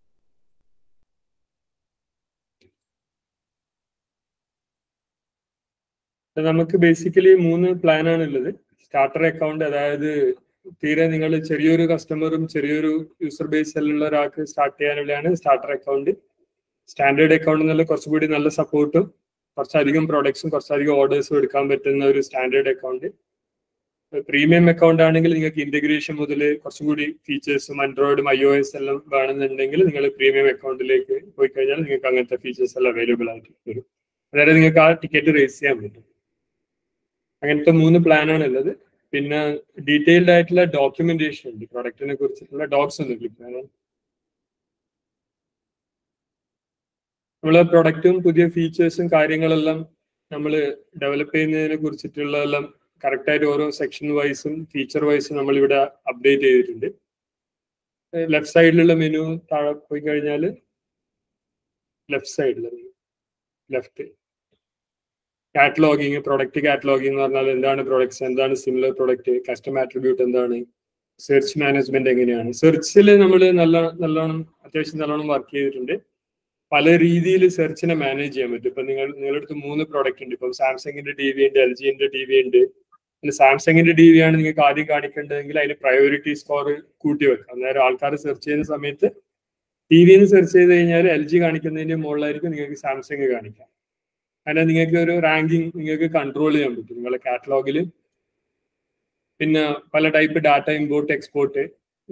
നമുക്ക് ബേസിക്കലി മൂന്ന് പ്ലാൻ ആണ് ഉള്ളത് സ്റ്റാർട്ടർ അക്കൗണ്ട് അതായത് തീരെ നിങ്ങൾ ചെറിയൊരു കസ്റ്റമറും ചെറിയൊരു യൂസർ ബേസ് ഉള്ള ഒരാൾക്ക് സ്റ്റാർട്ട് ചെയ്യാനുള്ളതാണ് സ്റ്റാർട്ടർ അക്കൗണ്ട് സ്റ്റാൻഡേർഡ് അക്കൗണ്ട് എന്നുള്ള കുറച്ചുകൂടി നല്ല സപ്പോർട്ടും കുറച്ചധികം പ്രോഡക്ട്സും കുറച്ചധികം ഓർഡേഴ്സും എടുക്കാൻ പറ്റുന്ന ഒരു സ്റ്റാൻഡേർഡ് അക്കൗണ്ട് പ്രീമിയം അക്കൗണ്ട് ആണെങ്കിൽ നിങ്ങൾക്ക് ഇന്റഗ്രേഷൻ മുതൽ കുറച്ചുകൂടി ഫീച്ചേഴ്സും ആൻഡ്രോയിഡും ഐ ഒ എസ് എല്ലാം വേണമെന്നുണ്ടെങ്കിൽ നിങ്ങൾ പ്രീമിയം അക്കൗണ്ടിലേക്ക് പോയി കഴിഞ്ഞാൽ നിങ്ങൾക്ക് അങ്ങനത്തെ ഫീച്ചേഴ്സ് എല്ലാം അവൈലബിൾ ആയിട്ട് വരും അതായത് നിങ്ങൾക്ക് ആ ടിക്കറ്റ് റേസ് ചെയ്യാൻ പറ്റും അങ്ങനത്തെ മൂന്ന് പ്ലാൻ ആണ് ഉള്ളത് പിന്നെ ഡീറ്റെയിൽഡ് ആയിട്ടുള്ള ഡോക്യുമെന്റേഷൻ ഉണ്ട് പ്രൊഡക്റ്റിനെ കുറിച്ചിട്ടുള്ള ഡോക്സ് ഒന്ന് ക്ലിക്ക് ചെയ്യണം നമ്മളെ പ്രൊഡക്റ്റും പുതിയ ഫീച്ചേഴ്സും കാര്യങ്ങളെല്ലാം നമ്മൾ ഡെവലപ്പ് ചെയ്യുന്നതിനെ കുറിച്ചിട്ടുള്ള എല്ലാം കറക്റ്റ് ആയിട്ട് ഓരോ സെക്ഷൻ വൈസും ഫീച്ചർ വൈസും നമ്മൾ ഇവിടെ അപ്ഡേറ്റ് ചെയ്തിട്ടുണ്ട് ലെഫ്റ്റ് സൈഡിലുള്ള മെനു താഴെ പോയി കഴിഞ്ഞാൽ ലെഫ്റ്റ് സൈഡിൽ ലെഫ്റ്റ് കാറ്റലോഗിങ് പ്രൊഡക്റ്റ് കാറ്റലോഗിങ് എന്ന് പറഞ്ഞാൽ എന്താണ് പ്രൊഡക്ട്സ് എന്താണ് സിമിലർ പ്രൊഡക്റ്റ് കസ്റ്റമർ ആട്രിബ്യൂട്ട് എന്താണ് സെർച്ച് മാനേജ്മെന്റ് എങ്ങനെയാണ് സെർച്ചിൽ നമ്മൾ നല്ല നല്ലോണം അത്യാവശ്യം നല്ലോണം വർക്ക് ചെയ്തിട്ടുണ്ട് പല രീതിയിൽ സെർച്ചിനെ മാനേജ് ചെയ്യാൻ പറ്റും ഇപ്പൊ നിങ്ങൾ നിങ്ങളുടെ അടുത്ത് മൂന്ന് പ്രോഡക്റ്റ് ഉണ്ട് ഇപ്പം സാംസങ്ങിന്റെ ടി വി ഉണ്ട് എൽ ജിന്റെ ടി വി ഉണ്ട് പിന്നെ സാംസങ്ങിന്റെ ടി വി ആണ് നിങ്ങൾക്ക് ആദ്യം കാണിക്കേണ്ടതെങ്കിൽ അതിന് പ്രയോറിറ്റി സ്കോർ കൂട്ടി വെക്കാം അന്നേരം ആൾക്കാർ സെർച്ച് ചെയ്യുന്ന സമയത്ത് ടി വിന്ന് സെർച്ച് ചെയ്ത് കഴിഞ്ഞാൽ എൽ ജി കാണിക്കുന്നതിന്റെ മുകളിലായിരിക്കും നിങ്ങൾക്ക് സാംസങ് കാണിക്കാം അങ്ങനെ നിങ്ങൾക്ക് ഒരു റാങ്കിങ് നിങ്ങൾക്ക് കൺട്രോൾ ചെയ്യാൻ പറ്റും നിങ്ങളുടെ കാറ്റലോഗിൽ പിന്നെ പല ടൈപ്പ് ഡാറ്റ ഇമ്പോർട്ട് എക്സ്പോർട്ട്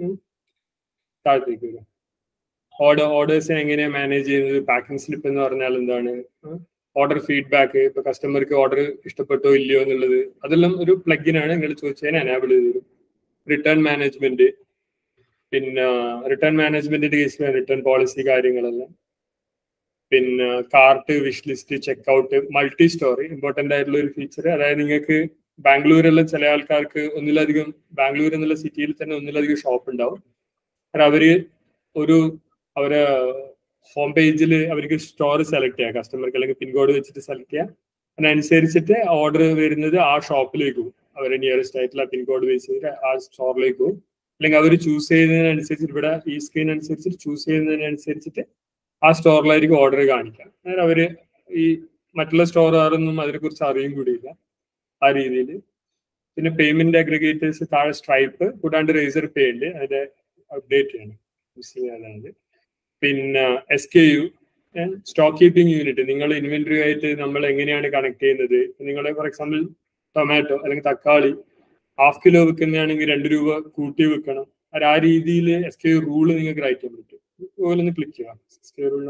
താഴത്തേക്ക് വരും ഓർഡർ ഓർഡേഴ്സിനെ എങ്ങനെയാണ് മാനേജ് ചെയ്യുന്നത് പാക്കിംഗ് സ്ലിപ്പ് എന്ന് പറഞ്ഞാൽ എന്താണ് ഓർഡർ ഫീഡ്ബാക്ക് ഇപ്പൊ കസ്റ്റമർക്ക് ഓർഡർ ഇഷ്ടപ്പെട്ടോ ഇല്ലയോ എന്നുള്ളത് അതെല്ലാം ഒരു പ്ലഗിനാണ് നിങ്ങൾ ചോദിച്ചതിന് എനാബിൾ ചെയ്ത് തരും റിട്ടേൺ മാനേജ്മെന്റ് പിന്നെ റിട്ടേൺ മാനേജ്മെന്റിന്റെ കേസിൽ റിട്ടേൺ പോളിസി കാര്യങ്ങളെല്ലാം പിന്നെ cart wish list checkout multi story important ആയിട്ടുള്ള ഒരു ഫീച്ചർ അതായത് നിങ്ങൾക്ക് ബാംഗ്ലൂരിലെ ചില ആൾക്കാർക്ക് ഒന്നിലധികം ബാംഗ്ലൂർ എന്നുള്ള സിറ്റിയിൽ തന്നെ ഒന്നിലധികം ഷോപ്പ് ഉണ്ടാവും അവര് ഒരു അവരെ ഹോം പേജിൽ അവർക്ക് സ്റ്റോർ സെലക്ട് ചെയ്യാം കസ്റ്റമർക്ക് അല്ലെങ്കിൽ പിൻകോഡ് വെച്ചിട്ട് സെലക്ട് ചെയ്യാം അതിനനുസരിച്ചിട്ട് ഓർഡർ വരുന്നത് ആ ഷോപ്പിലേക്ക് പോകും അവരെ നിയറസ്റ്റ് ആയിട്ടുള്ള പിൻകോഡ് ബേസ് ചെയ്തിട്ട് ആ സ്റ്റോറിലേക്ക് പോകും അല്ലെങ്കിൽ അവർ ചൂസ് ചെയ്യുന്നതിനനുസരിച്ച് ഇവിടെ ഈ സ്ക്രീൻ അനുസരിച്ചിട്ട് ചൂസ് ചെയ്യുന്നതിനനുസരിച്ചിട്ട് ആ സ്റ്റോറിലായിരിക്കും ഓർഡർ കാണിക്കാം അന്നേരം അവര് ഈ മറ്റുള്ള സ്റ്റോറുകാരൊന്നും അതിനെക്കുറിച്ച് അറിയും കൂടിയില്ല ആ രീതിയിൽ പിന്നെ പേയ്മെന്റ് അഗ്രിഗേറ്റേഴ്സ് താഴെ സ്ട്രൈപ്പ് കൂടാണ്ട് റേസർ പേ ഉണ്ട് അതിന്റെ അപ്ഡേറ്റ് ചെയ്യണം അതായത് പിന്നെ S K U stock keeping unit നിങ്ങൾ ഇൻവെന്ററി ആയിട്ട് നമ്മൾ എങ്ങനെയാണ് കണക്ട് ചെയ്യുന്നത് നിങ്ങൾ ഫോർ എക്സാമ്പിൾ ടൊമാറ്റോ അല്ലെങ്കിൽ തക്കാളി ഹാഫ് കിലോ വിൽക്കുന്നതാണെങ്കിൽ രണ്ട് രൂപ കൂട്ടി വെക്കണം അത് ആ രീതിയിൽ എസ് കെ യു റൂള് നിങ്ങൾക്ക് റൈറ്റ് ചെയ്യാൻ പറ്റും അതുപോലെ ഒന്ന് ക്ലിക്ക് ചെയ്യാം എസ് കെ റൂൾ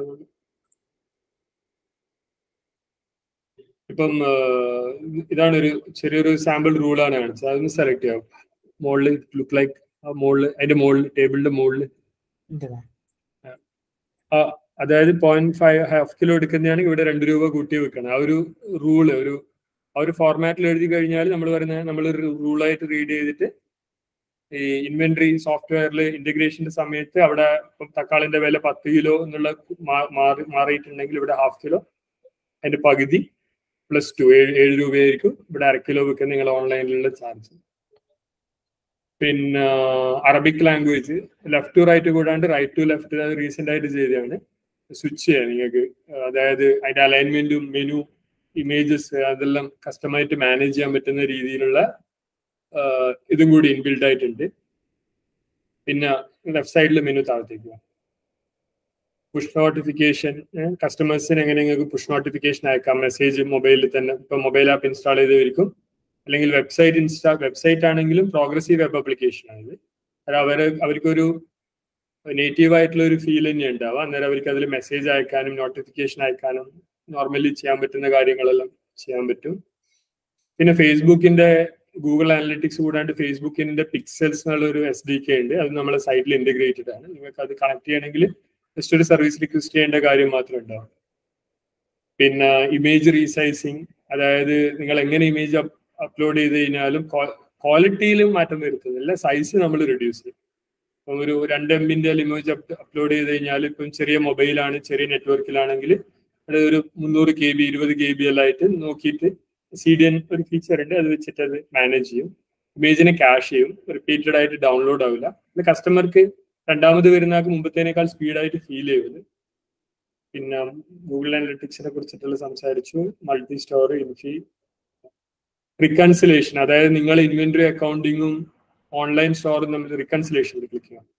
ഇപ്പം ഇതാണ് ഒരു ചെറിയൊരു സാമ്പിൾ റൂളാണ് കാണിച്ചത് അതൊന്ന് സെലക്ട് ചെയ്യാം മുകളിൽ ലുക്ക് ലൈക്ക് ആ മുകളിൽ അതിന്റെ മുകളിൽ ടേബിളിന്റെ മുകളിൽ അതായത് പോയിന്റ് ഫൈവ് ഹാഫ് കിലോ എടുക്കുന്നതാണെങ്കിൽ ഇവിടെ രണ്ട് രൂപ കൂട്ടി വെക്കണം ആ ഒരു റൂള് ഒരു ആ ഒരു ഫോർമാറ്റിൽ എഴുതി കഴിഞ്ഞാൽ നമ്മൾ പറയുന്നത് നമ്മൾ റൂളായിട്ട് റീഡ് ചെയ്തിട്ട് ഈ ഇൻവെന്ററി സോഫ്റ്റ്വെയറിൽ ഇന്റഗ്രേഷന്റെ സമയത്ത് അവിടെ തക്കാളിന്റെ വില പത്ത് കിലോ എന്നുള്ള മാറിയിട്ടുണ്ടെങ്കിൽ ഇവിടെ ഹാഫ് കിലോ അതിന്റെ പകുതി പ്ലസ് ടു ഏഴ് ഏഴ് രൂപയായിരിക്കും ഇവിടെ അര കിലോ വെക്കുന്ന നിങ്ങൾ ഓൺലൈനിലുള്ള ചാർജ് പിന്നെ Arabic language left to right കൂടാണ്ട് റൈറ്റ് ടു ലെഫ്റ്റ് അത് റീസെന്റ് ആയിട്ട് ചെയ്തതാണ് സ്വിച്ച് ചെയ്യാം നിങ്ങൾക്ക് അതായത് അതിന്റെ അലൈൻമെന്റും മെനു ഇമേജസ് അതെല്ലാം കസ്റ്റമായിട്ട് മാനേജ് ചെയ്യാൻ പറ്റുന്ന രീതിയിലുള്ള ഇതും കൂടി ഇൻബിൽഡ് ആയിട്ടുണ്ട് പിന്നെ ലെഫ്റ്റ് സൈഡിൽ മെനു താഴത്തേക്ക് പുഷ് നോട്ടിഫിക്കേഷൻ കസ്റ്റമേഴ്സിന് എങ്ങനെ നിങ്ങൾക്ക് പുഷ് നോട്ടിഫിക്കേഷൻ അയക്കാം മെസ്സേജ് മൊബൈലിൽ തന്നെ ഇപ്പൊ മൊബൈൽ ആപ്പ് ഇൻസ്റ്റാൾ ചെയ്തിരിക്കും അല്ലെങ്കിൽ വെബ്സൈറ്റ് ഇൻസ്റ്റാ വെബ്സൈറ്റ് ആണെങ്കിലും പ്രോഗ്രസീവ് വെബ് ആപ്ലിക്കേഷൻ ആണ് അത് അവർ അവർക്കൊരു നേറ്റീവ് ആയിട്ടുള്ള ഒരു ഫീൽ തന്നെ ഉണ്ടാവുക അന്നേരം അവർക്ക് അതിൽ മെസ്സേജ് അയക്കാനും നോട്ടിഫിക്കേഷൻ അയക്കാനും നോർമലി ചെയ്യാൻ പറ്റുന്ന കാര്യങ്ങളെല്ലാം ചെയ്യാൻ പറ്റും പിന്നെ ഫേസ്ബുക്കിന്റെ ഗൂഗിൾ അനലിറ്റിക്സ് കൂടാണ്ട് ഫേസ്ബുക്കിന്റെ പിക്സൽസ് എന്നുള്ള ഒരു എസ് ഡി കെ ഉണ്ട് അത് നമ്മളെ സൈറ്റിൽ ഇന്റഗ്രേറ്റഡ് ആണ് നിങ്ങൾക്ക് അത് കണക്ട് ചെയ്യണമെങ്കിൽ ജസ്റ്റ് ഒരു സർവീസ് റിക്വസ്റ്റ് ചെയ്യേണ്ട കാര്യം മാത്രമേ ഉണ്ടാവും പിന്നെ ഇമേജ് റീസൈസിങ് അതായത് നിങ്ങൾ എങ്ങനെ ഇമേജ് അപ്ലോഡ് ചെയ്ത് കഴിഞ്ഞാലും ക്വാളിറ്റിയിലും മാറ്റം വരുത്തുന്നില്ല സൈസ് നമ്മൾ റെഡ്യൂസ് ചെയ്യും ഇപ്പം ഒരു രണ്ട് എം ബിന്റെ ഇമേജ് അപ്ലോഡ് ചെയ്ത് കഴിഞ്ഞാൽ ഇപ്പം ചെറിയ മൊബൈലാണ് ചെറിയ നെറ്റ്വർക്കിലാണെങ്കിൽ അത് ഒരു മുന്നൂറ് കെ ബി ഇരുപത് കെ ബി എല്ലാം ആയിട്ട് നോക്കിയിട്ട് സി ഡി എൻ ഒരു ഫീച്ചർ ഉണ്ട് അത് വെച്ചിട്ട് അത് മാനേജ് ചെയ്യും ഇമേജിനെ ക്യാഷ് ചെയ്യും റിപ്പീറ്റഡ് ആയിട്ട് ഡൗൺലോഡ് ആവില്ല പിന്നെ കസ്റ്റമർക്ക് രണ്ടാമത് വരുന്നയാൾക്ക് മുമ്പത്തേനേക്കാൾ സ്പീഡായിട്ട് ഫീൽ ചെയ്യുന്നത് പിന്നെ ഗൂഗിൾ അനലിറ്റിക്സിനെ കുറിച്ചിട്ടുള്ള സംസാരിച്ചു മൾട്ടി സ്റ്റോർ ഇൻഫി റിക്കൺസിലേഷൻ അതായത് നിങ്ങൾ ഇൻവെന്ററി അക്കൗണ്ടിങ്ങും ഓൺലൈൻ സ്റ്റോറും തമ്മിൽ റിക്കൺസിലേഷൻ ക്ലിക്ക് ചെയ്യാം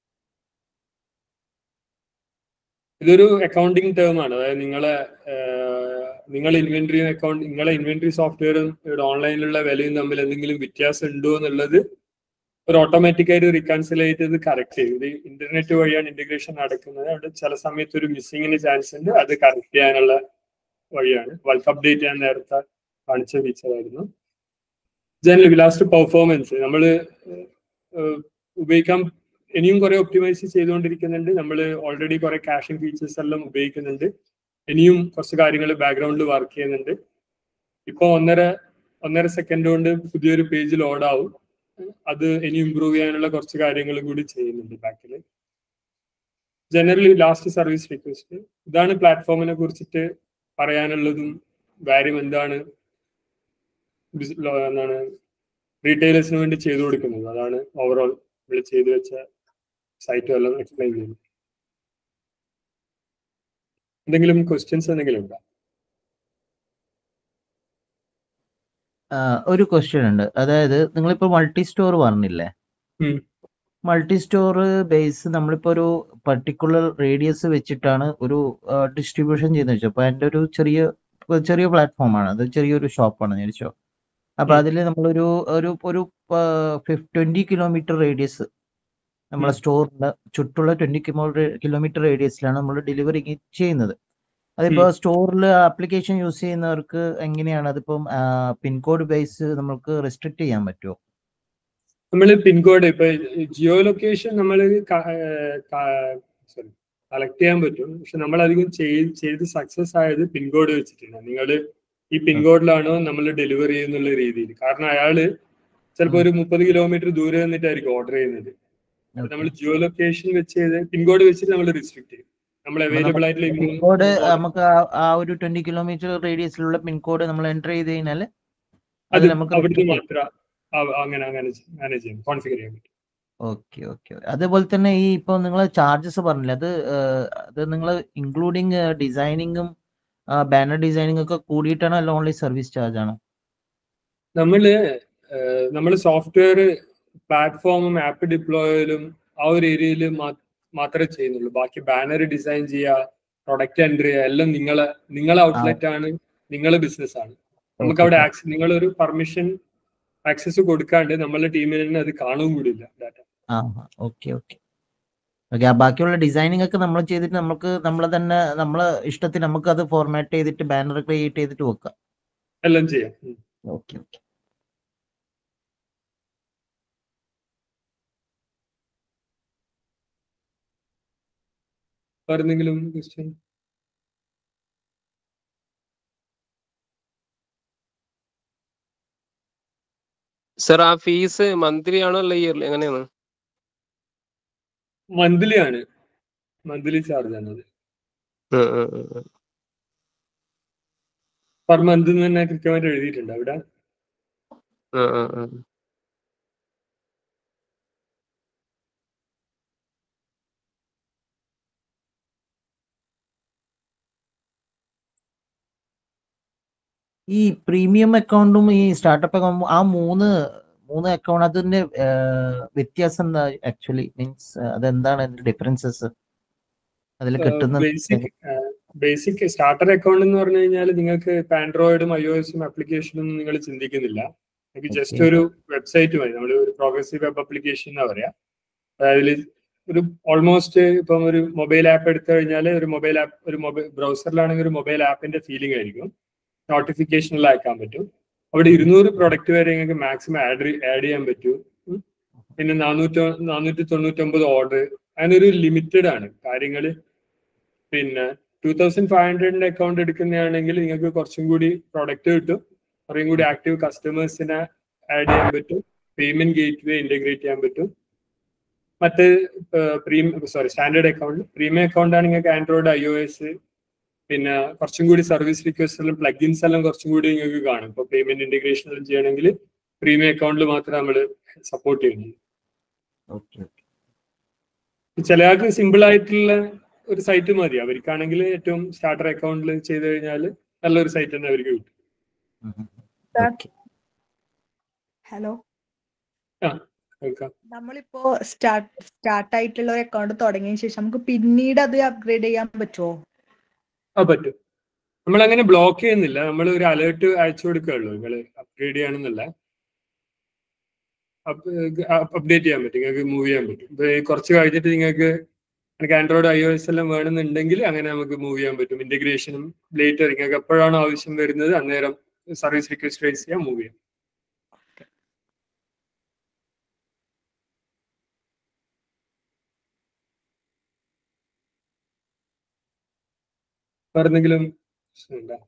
ഇതൊരു അക്കൗണ്ടിങ് ടേം ആണ് അതായത് നിങ്ങളെ നിങ്ങൾ ഇൻവെന്ററി അക്കൗണ്ട് നിങ്ങളെ ഇൻവെന്ററി സോഫ്റ്റ്വെയറും ഇവിടെ ഓൺലൈനിലുള്ള വിലയും തമ്മിൽ എന്തെങ്കിലും വ്യത്യാസം ഉണ്ടോ എന്നുള്ളത് ഒരു ഓട്ടോമാറ്റിക് ആയിട്ട് റിക്കൺസിലേറ്റ് ചെയ്ത് കറക്റ്റ് ചെയ്യും ഇത് ഇന്റർനെറ്റ് വഴിയാണ് ഇന്റഗ്രേഷൻ നടക്കുന്നത് അവിടെ ചില സമയത്ത് ഒരു മിസ്സിങ്ങിന് ചാൻസ് ഉണ്ട് അത് കറക്റ്റ് ചെയ്യാനുള്ള വഴിയാണ് വൾക്ക് അപ്ഡേറ്റ് ചെയ്യാൻ നേരത്തെ കാണിച്ച ഫീച്ചറായിരുന്നു ജനറൽ ലാസ്റ്റ് പെർഫോമൻസ് നമ്മൾ ഉപയോഗിക്കാൻ ഇനിയും കുറെ ഒപ്റ്റിമൈസ് ചെയ്തുകൊണ്ടിരിക്കുന്നുണ്ട് നമ്മൾ ഓൾറെഡി കുറെ കാഷിംഗ് ഫീച്ചേഴ്സ് എല്ലാം ഉപയോഗിക്കുന്നുണ്ട് ഇനിയും കുറച്ച് കാര്യങ്ങൾ ബാക്ക്ഗ്രൗണ്ടിൽ വർക്ക് ചെയ്യുന്നുണ്ട് ഇപ്പോൾ ഒന്നര ഒന്നര സെക്കൻഡ് കൊണ്ട് പുതിയൊരു പേജ് ലോഡാവും അത് ഇനി ഇമ്പ്രൂവ് ചെയ്യാനുള്ള കുറച്ച് കാര്യങ്ങൾ കൂടി ചെയ്യുന്നുണ്ട് ബാക്കിൽ ജനറലി ലാസ്റ്റ് സർവീസ് റിക്വസ്റ്റ് ഇതാണ് പ്ലാറ്റ്ഫോമിനെ കുറിച്ചിട്ട് പറയാനുള്ളതും കാര്യം എന്താണ് എന്താണ് റീറ്റെയിലേഴ്സിന് വേണ്ടി ചെയ്തു കൊടുക്കുന്നത് അതാണ് ഓവറോൾ നമ്മൾ ചെയ്തു വെച്ച സൈറ്റ് എല്ലാം എക്സ്പ്ലെയിൻ ചെയ്യുന്നത് എന്തെങ്കിലും ക്വസ്റ്റ്യൻസ് എന്തെങ്കിലും ഉണ്ടോ ഒരു ക്വസ്റ്റ്യൻ ഉണ്ട് അതായത് നിങ്ങളിപ്പോ മൾട്ടി സ്റ്റോർ പറഞ്ഞില്ലേ മൾട്ടി സ്റ്റോർ ബേസ് നമ്മളിപ്പോ ഒരു പർട്ടിക്കുലർ റേഡിയസ് വെച്ചിട്ടാണ് ഒരു ഡിസ്ട്രിബ്യൂഷൻ ചെയ്യുന്നത് വെച്ചോ അപ്പൊ അതിന്റെ ഒരു ചെറിയ ചെറിയ പ്ലാറ്റ്ഫോം ആണ് അത് ചെറിയൊരു ഷോപ്പാണ് വിചാരിച്ചോ അപ്പൊ അതിൽ നമ്മളൊരു ഒരു ഒരു ട്വന്റി കിലോമീറ്റർ റേഡിയസ് നമ്മളെ സ്റ്റോറിന്റെ ചുറ്റുള്ള ട്വന്റി കിലോമീറ്റർ റേഡിയസിലാണ് നമ്മൾ ഡെലിവറി ചെയ്യുന്നത് അതിപ്പോ സ്റ്റോറിൽ ആപ്ലിക്കേഷൻ യൂസ് ചെയ്യുന്നവർക്ക് എങ്ങനെയാണ് അതിപ്പം പിൻകോഡ് ബേസ് നമുക്ക് റെസ്ട്രിക്ട് ചെയ്യാൻ പറ്റുമോ നമ്മൾ പിൻകോഡ് ഇപ്പൊ ജിയോ ലൊക്കേഷൻ നമ്മൾ സോറി കളക്ട് ചെയ്യാൻ പറ്റും പക്ഷെ നമ്മൾ അധികം ചെയ്ത് സക്സസ് ആയത് പിൻകോഡ് വെച്ചിട്ടാണ് നിങ്ങൾ ഈ പിൻകോഡിലാണോ നമ്മൾ ഡെലിവറി ചെയ്യുന്നുള്ള രീതിയിൽ കാരണം അയാള് ചിലപ്പോൾ ഒരു മുപ്പത് കിലോമീറ്റർ ദൂരെ നിന്നിട്ടായിരിക്കും ഓർഡർ ചെയ്യുന്നത് നമ്മൾ ജിയോ ലൊക്കേഷൻ വെച്ച് ചെയ്ത് പിൻകോഡ് വെച്ചിട്ട് നമ്മൾ റിസ്ട്രിക്ട് ചെയ്യും നമ്മൾ അവൈലബിൾ ആയിട്ടുള്ള പിൻകോഡ് നമുക്ക് ആ ഒരു ട്വന്റി കിലോമീറ്റർ റേഡിയസിലുള്ള പിൻകോഡ് നമ്മൾ എൻ്റർ ചെയ്ത് കഴിഞ്ഞാൽ അത് നമുക്ക് അവിടുന്ന് മാത്രം അങ്ങനെ അങ്ങനെ മാനേജ് ചെയ്യാം കോൺഫിഗർ ചെയ്യാൻ പറ്റും ഓക്കെ ഓക്കെ അതേപോലെ തന്നെ ഈ ഇപ്പൊ നിങ്ങൾ ചാർജസ് പറഞ്ഞില്ല അത് അത് നിങ്ങൾ ഇൻക്ലൂഡിങ് ഡിസൈനിങ്ങും ബാനർ ഡിസൈനിങ് ഒക്കെ കൂടിയിട്ടാണോ അല്ല ഓൺലി സർവീസ് ചാർജ് ആണോ നമ്മള് നമ്മൾ സോഫ്റ്റ്വെയർ പ്ലാറ്റ്ഫോമും ആപ്പ് ഡിപ്ലോയിലും ആ ഒരു ഏരിയയിൽ മാത്രമേ ചെയ്യുന്നുള്ളൂ ബാക്കി ബാനർ ഡിസൈൻ ചെയ്യുക പ്രൊഡക്റ്റ് എൻട്രി ചെയ്യുക എല്ലാം നിങ്ങളെ നിങ്ങളെ ഔട്ട്ലെറ്റ് ആണ് നിങ്ങളെ ബിസിനസ് ആണ് നമുക്ക് അവിടെ ആക്സസ് നിങ്ങളൊരു പെർമിഷൻ ആക്സസ് കൊടുക്കാണ്ട് നമ്മളെ ടീമിന് തന്നെ അത് കാണുകയും കൂടിയില്ല ഡാറ്റ ആ ഓക്കെ ഓക്കെ ഓക്കെ ബാക്കിയുള്ള ഡിസൈനിങ് ഒക്കെ നമ്മൾ ചെയ്തിട്ട് നമുക്ക് നമ്മളെ തന്നെ നമ്മളെ ഇഷ്ടത്തിന് നമുക്ക് അത് ഫോർമാറ്റ് ചെയ്തിട്ട് ബാനർ ക്രിയേറ്റ് ചെയ്തിട്ട് വെക്കാം എല്ലാം ചെയ്യാം ഓക്കെ ഓക്കെ വേറെന്തെങ്കിലും ക്വസ്റ്റ്യൻ സർ ആ ഫീസ് മന്ത്ലി ആണോ അല്ല ഇയർലി എങ്ങനെയാണ് മന്ത്ലി ആണ് മന്ത്ലി ചാർജ് ആണ് അത് പെർ മന്ത് തന്നെ കൃത്യമായിട്ട് എഴുതിയിട്ടുണ്ട് അവിടെ ഈ പ്രീമിയം അക്കൗണ്ടും ഈ സ്റ്റാർട്ടപ്പ് അക്കൗണ്ടും ആ മൂന്ന് മൂന്ന് അക്കൗണ്ട് അതിന്റെ ഏഹ്, വ്യത്യാസം എന്താ ആക്ച്വലി മീൻസ് അതെന്താണ് അതിന്റെ ഡിഫറൻസസ് അതിൽ കിട്ടുന്ന ബേസിക് ബേസിക് സ്റ്റാർട്ടർ അക്കൗണ്ട് എന്ന് പറഞ്ഞു കഴിഞ്ഞാൽ നിങ്ങൾക്ക് ഇപ്പൊ ആൻഡ്രോയിഡും ഐ ഒ എസും ആപ്ലിക്കേഷനും നിങ്ങൾ ചിന്തിക്കുന്നില്ല നിങ്ങൾക്ക് ജസ്റ്റ് Okay. ഒരു വെബ്സൈറ്റ് മതി നമ്മൾ ഒരു പ്രോഗ്രസീവ് വെബ് ആപ്ലിക്കേഷൻ എന്നാ പറയാ അതായത് ഒരു ഓൾമോസ്റ്റ് ഇപ്പം ഒരു മൊബൈൽ ആപ്പ് എടുത്തു കഴിഞ്ഞാൽ ഒരു മൊബൈൽ ആപ്പ് ഒരു മൊബൈൽ ബ്രൗസറിലാണെങ്കിൽ ഒരു മൊബൈൽ ആപ്പിന്റെ ഫീലിംഗ് ആയിരിക്കും നോട്ടിഫിക്കേഷനിൽ അയക്കാൻ പറ്റും അവിടെ ഇരുന്നൂറ് പ്രൊഡക്റ്റ് വരെ നിങ്ങൾക്ക് മാക്സിമം ആഡ് ആഡ് ചെയ്യാൻ പറ്റും ഉം. പിന്നെ നാനൂറ്റി നാനൂറ്റി തൊണ്ണൂറ്റൊമ്പത് ഓർഡർ അതിനൊരു ലിമിറ്റഡ് ആണ് കാര്യങ്ങൾ പിന്നെ ടൂ തൗസൻഡ് ഫൈവ് ഹൺഡ്രഡിന്റെ അക്കൗണ്ട് എടുക്കുന്നതാണെങ്കിൽ നിങ്ങൾക്ക് കുറച്ചും കൂടി പ്രൊഡക്റ്റ് കിട്ടും കുറേയും കൂടി ആക്റ്റീവ് കസ്റ്റമേഴ്സിനെ ആഡ് ചെയ്യാൻ പറ്റും പേയ്മെന്റ് ഗേറ്റ് വേ ഇന്റഗ്രേറ്റ് ചെയ്യാൻ പറ്റും മറ്റ് premium sorry standard account premium account ആണ് നിങ്ങൾക്ക് ആൻഡ്രോയിഡ് ഐ ഒ എസ് പിന്നെ കുറച്ചും കൂടി സർവീസ് റിക്വസ്റ്റുകളും പ്ലഗിൻസ് എല്ലാം കുറച്ചും കൂടി നിങ്ങൾക്ക് കാണും ഇപ്പോൾ പേയ്മെന്റ് ഇന്റഗ്രേഷൻ എല്ലാം ചെയ്യണമെങ്കിൽ പ്രീമിയം അക്കൗണ്ടിൽ മാത്രം നമ്മൾ സപ്പോർട്ട് ചെയ്യുന്നു ഓക്കെ ചില ആൾക്ക് സിമ്പിൾ ആയിട്ടുള്ള ഒരു സൈറ്റ് മതി അവർക്കാണെങ്കിൽ ഏറ്റവും സ്റ്റാർട്ടർ അക്കൗണ്ടിൽ ചെയ്ത് കഴിഞ്ഞാൽ നല്ലൊരു സൈറ്റ് തന്നെ അവർക്ക് കിട്ടും Sir. ഓക്കെ ഹലോ കേൾക്കാം നമ്മളിപ്പോ സ്റ്റാർട്ട് സ്റ്റാർട്ട് ആയിട്ടുള്ള ഒരു അക്കൗണ്ട് തുടങ്ങിയ ശേഷം നമുക്ക് പിന്നീട് അത് അപ്ഗ്രേഡ് ചെയ്യാൻ പറ്റുമോ ആ പറ്റും നമ്മൾ അങ്ങനെ ബ്ലോക്ക് ചെയ്യുന്നില്ല നമ്മൾ ഒരു അലേർട്ട് അയച്ചു കൊടുക്കുകയുള്ളൂ നിങ്ങൾ അപ്ഗ്രേഡ് ചെയ്യണമെന്നില്ല അപ്ഡേറ്റ് ചെയ്യാൻ പറ്റും നിങ്ങൾക്ക് മൂവ് ചെയ്യാൻ പറ്റും ഇപ്പൊ ഈ കുറച്ച് കഴിഞ്ഞിട്ട് നിങ്ങൾക്ക് എനിക്ക് ആൻഡ്രോയിഡ് ഐ ഒ എസ് എല്ലാം വേണമെന്നുണ്ടെങ്കിൽ അങ്ങനെ നമുക്ക് മൂവ് ചെയ്യാൻ പറ്റും ഇന്റഗ്രേഷനും ലേറ്റർ നിങ്ങൾക്ക് എപ്പോഴാണോ ആവശ്യം വരുന്നത് അന്നേരം സർവീസ് റിക്വസ്റ്റ് റേസ് ചെയ്യാൻ മൂവ് ചെയ്യാം വേറെന്തെങ്കിലും പ്രശ്നമുണ്ടോ